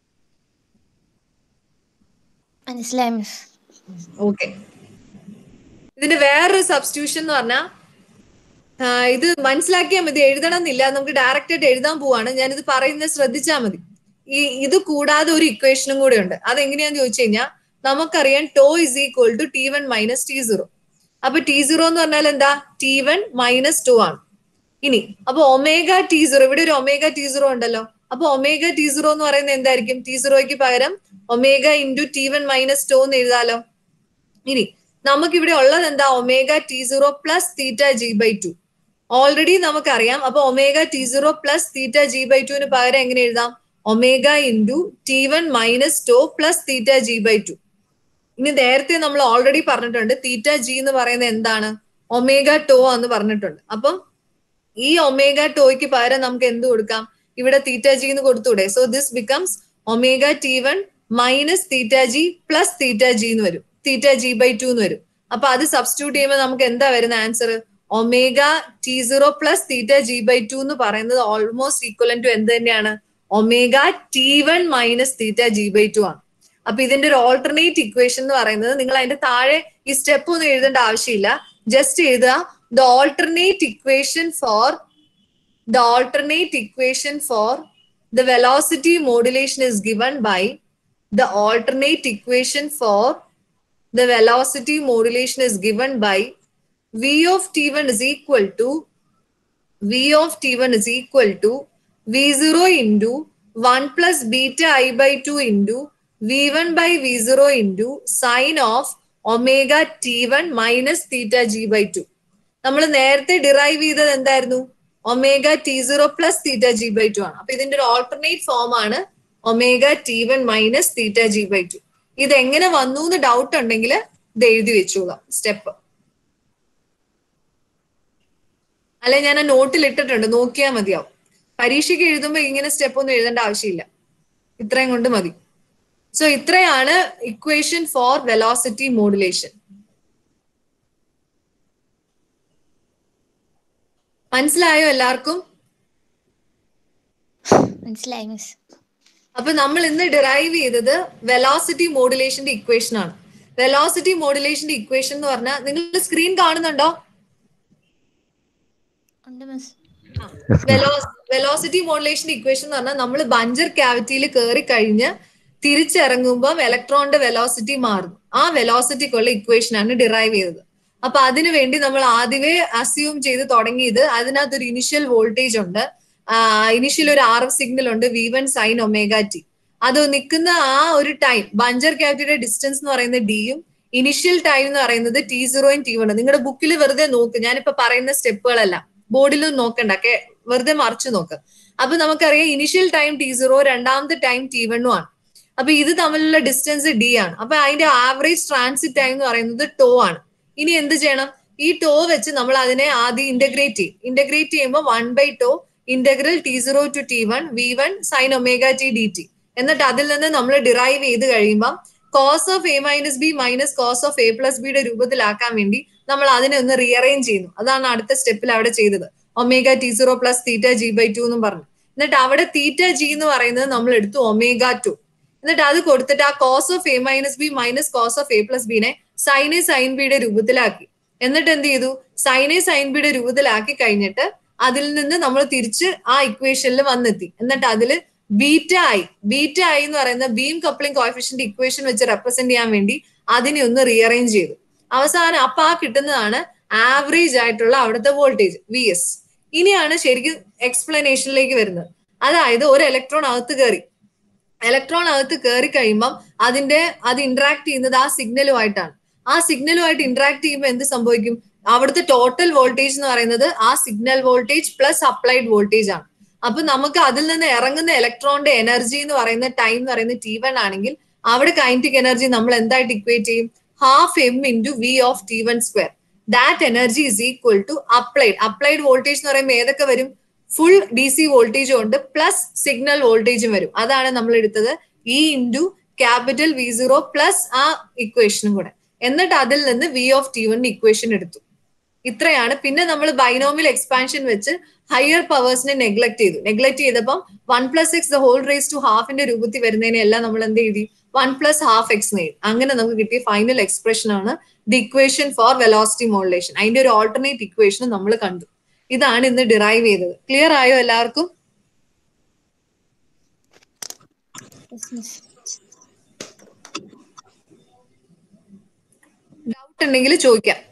മനസ്സിലായി മിസ് ഓക്കെ ഇതിന്റെ വേറൊരു സബ്സ്റ്റിറ്റ്യൂഷൻ എന്ന് പറഞ്ഞാൽ ഇത് മനസ്സിലാക്കിയാൽ മതി എഴുതണം എന്നില്ല നമുക്ക് ഡയറക്റ്റ് ആയിട്ട് എഴുതാൻ പോവാണ് ഞാനിത് പറയുന്നത് ശ്രദ്ധിച്ചാൽ മതി ഈ ഇത് കൂടാതെ ഒരു ഇക്വേഷനും കൂടെ ഉണ്ട് അതെങ്ങനെയാന്ന് ചോദിച്ചു കഴിഞ്ഞാൽ നമുക്കറിയാം tau is equal to T one minus T zero അപ്പൊ ടി സീറോ എന്ന് പറഞ്ഞാൽ എന്താ ടി വൺ മൈനസ് ടു ആണ് ഇനി അപ്പൊ ഒമേഗ ടി സീറോ ഇവിടെ ഒരു ഒമേഗ ടി സീറോ ഉണ്ടല്ലോ അപ്പൊ ഒമേഗ ടി സീറോ എന്ന് പറയുന്നത് എന്തായിരിക്കും ടി സീറോയ്ക്ക് പകരം omega into t one minus two എന്ന് എഴുതാലോ ഇനി നമുക്ക് ഇവിടെ ഉള്ളത് എന്താ omega T zero plus theta G by two already നമുക്കറിയാം അപ്പൊ omega T zero plus theta G by ടുവിന് പകരം എങ്ങനെ എഴുതാം omega into t one minus two plus theta G by two ഇനി നേരത്തെ നമ്മൾ ഓൾറെഡി പറഞ്ഞിട്ടുണ്ട് തീറ്റ ജി എന്ന് പറയുന്നത് എന്താണ് ഒമേഗ ടോ എന്ന് പറഞ്ഞിട്ടുണ്ട് അപ്പം ഈ ഒമേഗ ടോയ്ക്ക് പകരം നമുക്ക് എന്ത് കൊടുക്കാം ഇവിടെ തീറ്റ ജി എന്ന് കൊടുത്തൂടെ so this becomes omega T one minus theta g plus theta G എന്ന് വരും തീറ്റ ജി ബൈ ടു എന്ന് വരും അപ്പൊ അത് സബ്സ്റ്റിറ്റ്യൂട്ട് ചെയ്യുമ്പോൾ നമുക്ക് എന്താ വരുന്ന answer omega T zero plus theta G by two എന്ന് പറയുന്നത് ഓൾമോസ്റ്റ് ഈക്വലൻ ടു എന്ത് തന്നെയാണ് omega T one minus theta G by two ആണ് അപ്പൊ ഇതിന്റെ ഒരു ഓൾട്ടർനേറ്റ് ഇക്വേഷൻ എന്ന് പറയുന്നത് നിങ്ങൾ അതിന്റെ താഴെ ഈ സ്റ്റെപ്പ് ഒന്നും എഴുതേണ്ട ആവശ്യമില്ല ജസ്റ്റ് എഴുതുക the alternate equation for the alternate equation for the velocity modulation is given by the alternate equation for the velocity modulation is given by v of t1 is equal to v of t1 is equal to v0 into 1 plus beta i by 2 into v1 by v0 into sine of omega t1 minus theta g by 2 നമ്മൾ നേരത്തെ derive ചെയ്തത് എന്തായിരുന്നു omega T zero plus theta G by two ആണ് അപ്പൊ ഇതിന്റെ ഒരു alternate form ആണ് omega T one minus theta G by two ഇത് എങ്ങനെ വന്നു എന്ന് ഡൗട്ട് ഉണ്ടെങ്കിൽ ഇത് എഴുതി വെച്ചോളാം സ്റ്റെപ്പ് അല്ലെ ഞാൻ ആ നോട്ടിൽ ഇട്ടിട്ടുണ്ട് നോക്കിയാൽ മതിയാവും പരീക്ഷയ്ക്ക് എഴുതുമ്പോൾ ഇങ്ങനെ സ്റ്റെപ്പ് ഒന്നും എഴുതേണ്ട ആവശ്യമില്ല ഇത്രയും കൊണ്ട് മതി സോ ഇത്രയാണ് ഇക്വേഷൻ ഫോർ വെലോസിറ്റി മോഡുലേഷൻ മനസ്സിലായോ എല്ലാവർക്കും മനസ്സിലായി മിസ് അപ്പൊ നമ്മൾ ഇന്ന് ഡിറൈവ് ചെയ്തത് വെലോസിറ്റി മോഡുലേഷന്റെ ഇക്വേഷൻ ആണ് വെലോസിറ്റി മോഡുലേഷന്റെ ഇക്വേഷൻ എന്ന് പറഞ്ഞാൽ നിങ്ങൾ സ്ക്രീൻ കാണുന്നുണ്ടോ ഉണ്ട് മിസ് വെലോസിറ്റി മോഡുലേഷൻ ഇക്വേഷൻ എന്ന് പറഞ്ഞാൽ നമ്മൾ ബഞ്ചർ ക്യാവിറ്റിയിൽ കയറി കഴിഞ്ഞ് തിരിച്ചിറങ്ങുമ്പോൾ ഇലക്ട്രോണിന്റെ വെലോസിറ്റി മാറുന്നു ആ വെലോസിറ്റിക്കുള്ള ഇക്വേഷൻ ആണ് ഡിറൈവ് ചെയ്തത് അപ്പൊ അതിനു വേണ്ടി നമ്മൾ ആദ്യമേ അസ്യൂം ചെയ്ത് തുടങ്ങിയത് അതിനകത്ത് ഒരു ഇനിഷ്യൽ വോൾട്ടേജ് ഉണ്ട് ഇനിഷ്യൽ ഒരു ആർ എഫ് സിഗ്നൽ ഉണ്ട് v one sine omega t അത് നിൽക്കുന്ന ആ ഒരു ടൈം ബഞ്ചർ ക്യാവിറ്റിയുടെ ഡിസ്റ്റൻസ് എന്ന് പറയുന്നത് ഡിയും ഇനിഷ്യൽ ടൈം എന്ന് പറയുന്നത് ടി സീറോയും ടി വണ്ണും നിങ്ങളുടെ ബുക്കിൽ വെറുതെ നോക്ക് ഞാനിപ്പോ പറയുന്ന സ്റ്റെപ്പുകളെല്ലാം ബോർഡിലും നോക്കണ്ട ഒക്കെ വെറുതെ മറിച്ചു നോക്ക് അപ്പൊ നമുക്കറിയാം ഇനിഷ്യൽ ടൈം ടി സീറോ രണ്ടാമത്തെ ടൈം ടി വണ്ണും ആണ് അപ്പൊ ഇത് തമ്മിലുള്ള ഡിസ്റ്റൻസ് ഡി ആണ് അപ്പൊ അതിന്റെ ആവറേജ് ട്രാൻസിറ്റ് ടൈം എന്ന് പറയുന്നത് ടോ ആണ് ഇനി എന്ത് ചെയ്യണം ഈ ടോ വെച്ച് നമ്മൾ അതിനെ ആദ്യം ഇന്റഗ്രേറ്റ് ചെയ്യും ഇന്റഗ്രേറ്റ് ചെയ്യുമ്പോൾ one by two integral T zero to T one V one sine omega T D t എന്നിട്ട് അതിൽ നിന്ന് നമ്മൾ ഡിറൈവ് ചെയ്ത് കഴിയുമ്പോൾ cos of A minus B minus cos of A plus ബിയുടെ രൂപത്തിലാക്കാൻ വേണ്ടി നമ്മൾ അതിനെ ഒന്ന് റീഅറേഞ്ച് ചെയ്യുന്നു അതാണ് അടുത്ത സ്റ്റെപ്പിൽ അവിടെ ചെയ്തത് omega T zero plus theta G by two എന്നും പറഞ്ഞു എന്നിട്ട് അവിടെ തീറ്റ ജി എന്ന് പറയുന്നത് നമ്മൾ എടുത്തു ഒമേഗ ടു എന്നിട്ട് അത് കൊടുത്തിട്ട് ആ cos of A minus B minus cos of A plus ബിനെ സൈനെ സൈൻ ബിയുടെ രൂപത്തിലാക്കി എന്നിട്ട് എന്ത് ചെയ്തു സൈനെ സൈൻ ബിയുടെ രൂപത്തിലാക്കി കഴിഞ്ഞിട്ട് അതിൽ നിന്ന് നമ്മൾ തിരിച്ച് ആ ഇക്വേഷനിൽ വന്നെത്തി എന്നിട്ട് അതിൽ ബീറ്റ ഐ ബീറ്റ ഐ എന്ന് പറയുന്ന ബീം കപ്ലിംഗ് കോഫിഷ്യന്റ് ഇക്വേഷൻ വെച്ച് റെപ്രസെന്റ് ചെയ്യാൻ വേണ്ടി അതിനെ ഒന്ന് റീഅറേഞ്ച് ചെയ്തു അവസാനം അപ്പൊ ആ കിട്ടുന്നതാണ് ആവറേജ് ആയിട്ടുള്ള അവിടുത്തെ വോൾട്ടേജ് വി എസ് ഇനിയാണ് ശരിക്കും എക്സ്പ്ലനേഷനിലേക്ക് വരുന്നത് അതായത് ഒരു ഇലക്ട്രോൺ അകത്ത് കയറി ഇലക്ട്രോൺ അകത്ത് കയറി കഴിയുമ്പം അതിന്റെ അത് ഇന്ററാക്ട് ചെയ്യുന്നത് ആ സിഗ്നലുമായിട്ടാണ് ആ സിഗ്നലുമായിട്ട് ഇന്ററാക്ട് ചെയ്യുമ്പോൾ എന്ത് സംഭവിക്കും അവിടുത്തെ ടോട്ടൽ വോൾട്ടേജ് എന്ന് പറയുന്നത് ആ signal voltage plus applied voltage ആണ് അപ്പൊ നമുക്ക് അതിൽ നിന്ന് ഇറങ്ങുന്ന ഇലക്ട്രോണിന്റെ എനർജി എന്ന് പറയുന്ന ടൈം എന്ന് പറയുന്നത് ടി വൺ ആണെങ്കിൽ അവിടെ കൈനറ്റിക് എനർജി നമ്മൾ എന്തായിട്ട് ഇക്വേറ്റ് ചെയ്യും half m into v of T one square that energy is equal to applied applied voltage എന്ന് പറയുമ്പോൾ ഏതൊക്കെ വരും ഫുൾ ഡി സി വോൾട്ടേജും ഉണ്ട് പ്ലസ് സിഗ്നൽ വോൾട്ടേജും വരും അതാണ് നമ്മൾ എടുത്തത് e into capital V zero plus ആ ഇക്വേഷനും കൂടെ എന്നിട്ട് അതിൽ നിന്ന് v of T one equation എടുത്തു ഇത്രയാണ് പിന്നെ നമ്മൾ ബൈനോമിയൽ എക്സ്പാൻഷൻ വെച്ച് ഹയർ പവേഴ്സിനെ നെഗ്ലക്ട് ചെയ്തു നെഗ്ലക്ട് ചെയ്തപ്പം one plus X the whole raise to ഹാഫിന്റെ രൂപത്തിൽ വരുന്നതിനെല്ലാം നമ്മൾ എന്ത് എഴുതി വൺ പ്ലസ് ഹാഫ് എക്സ് എഴുതി അങ്ങനെ നമുക്ക് കിട്ടിയ ഫൈനൽ എക്സ്പ്രഷൻ ആണ് the equation for velocity modulation അതിന്റെ ഒരു ഓൾട്ടർനേറ്റ് ഇക്വേഷൻ നമ്മൾ കണ്ടു ഇതാണ് ഇന്ന് ഡിറൈവ് ചെയ്തത് ക്ലിയർ ആയോ എല്ലാവർക്കും ഡൗട്ട് ഉണ്ടെങ്കിൽ ചോദിക്കാം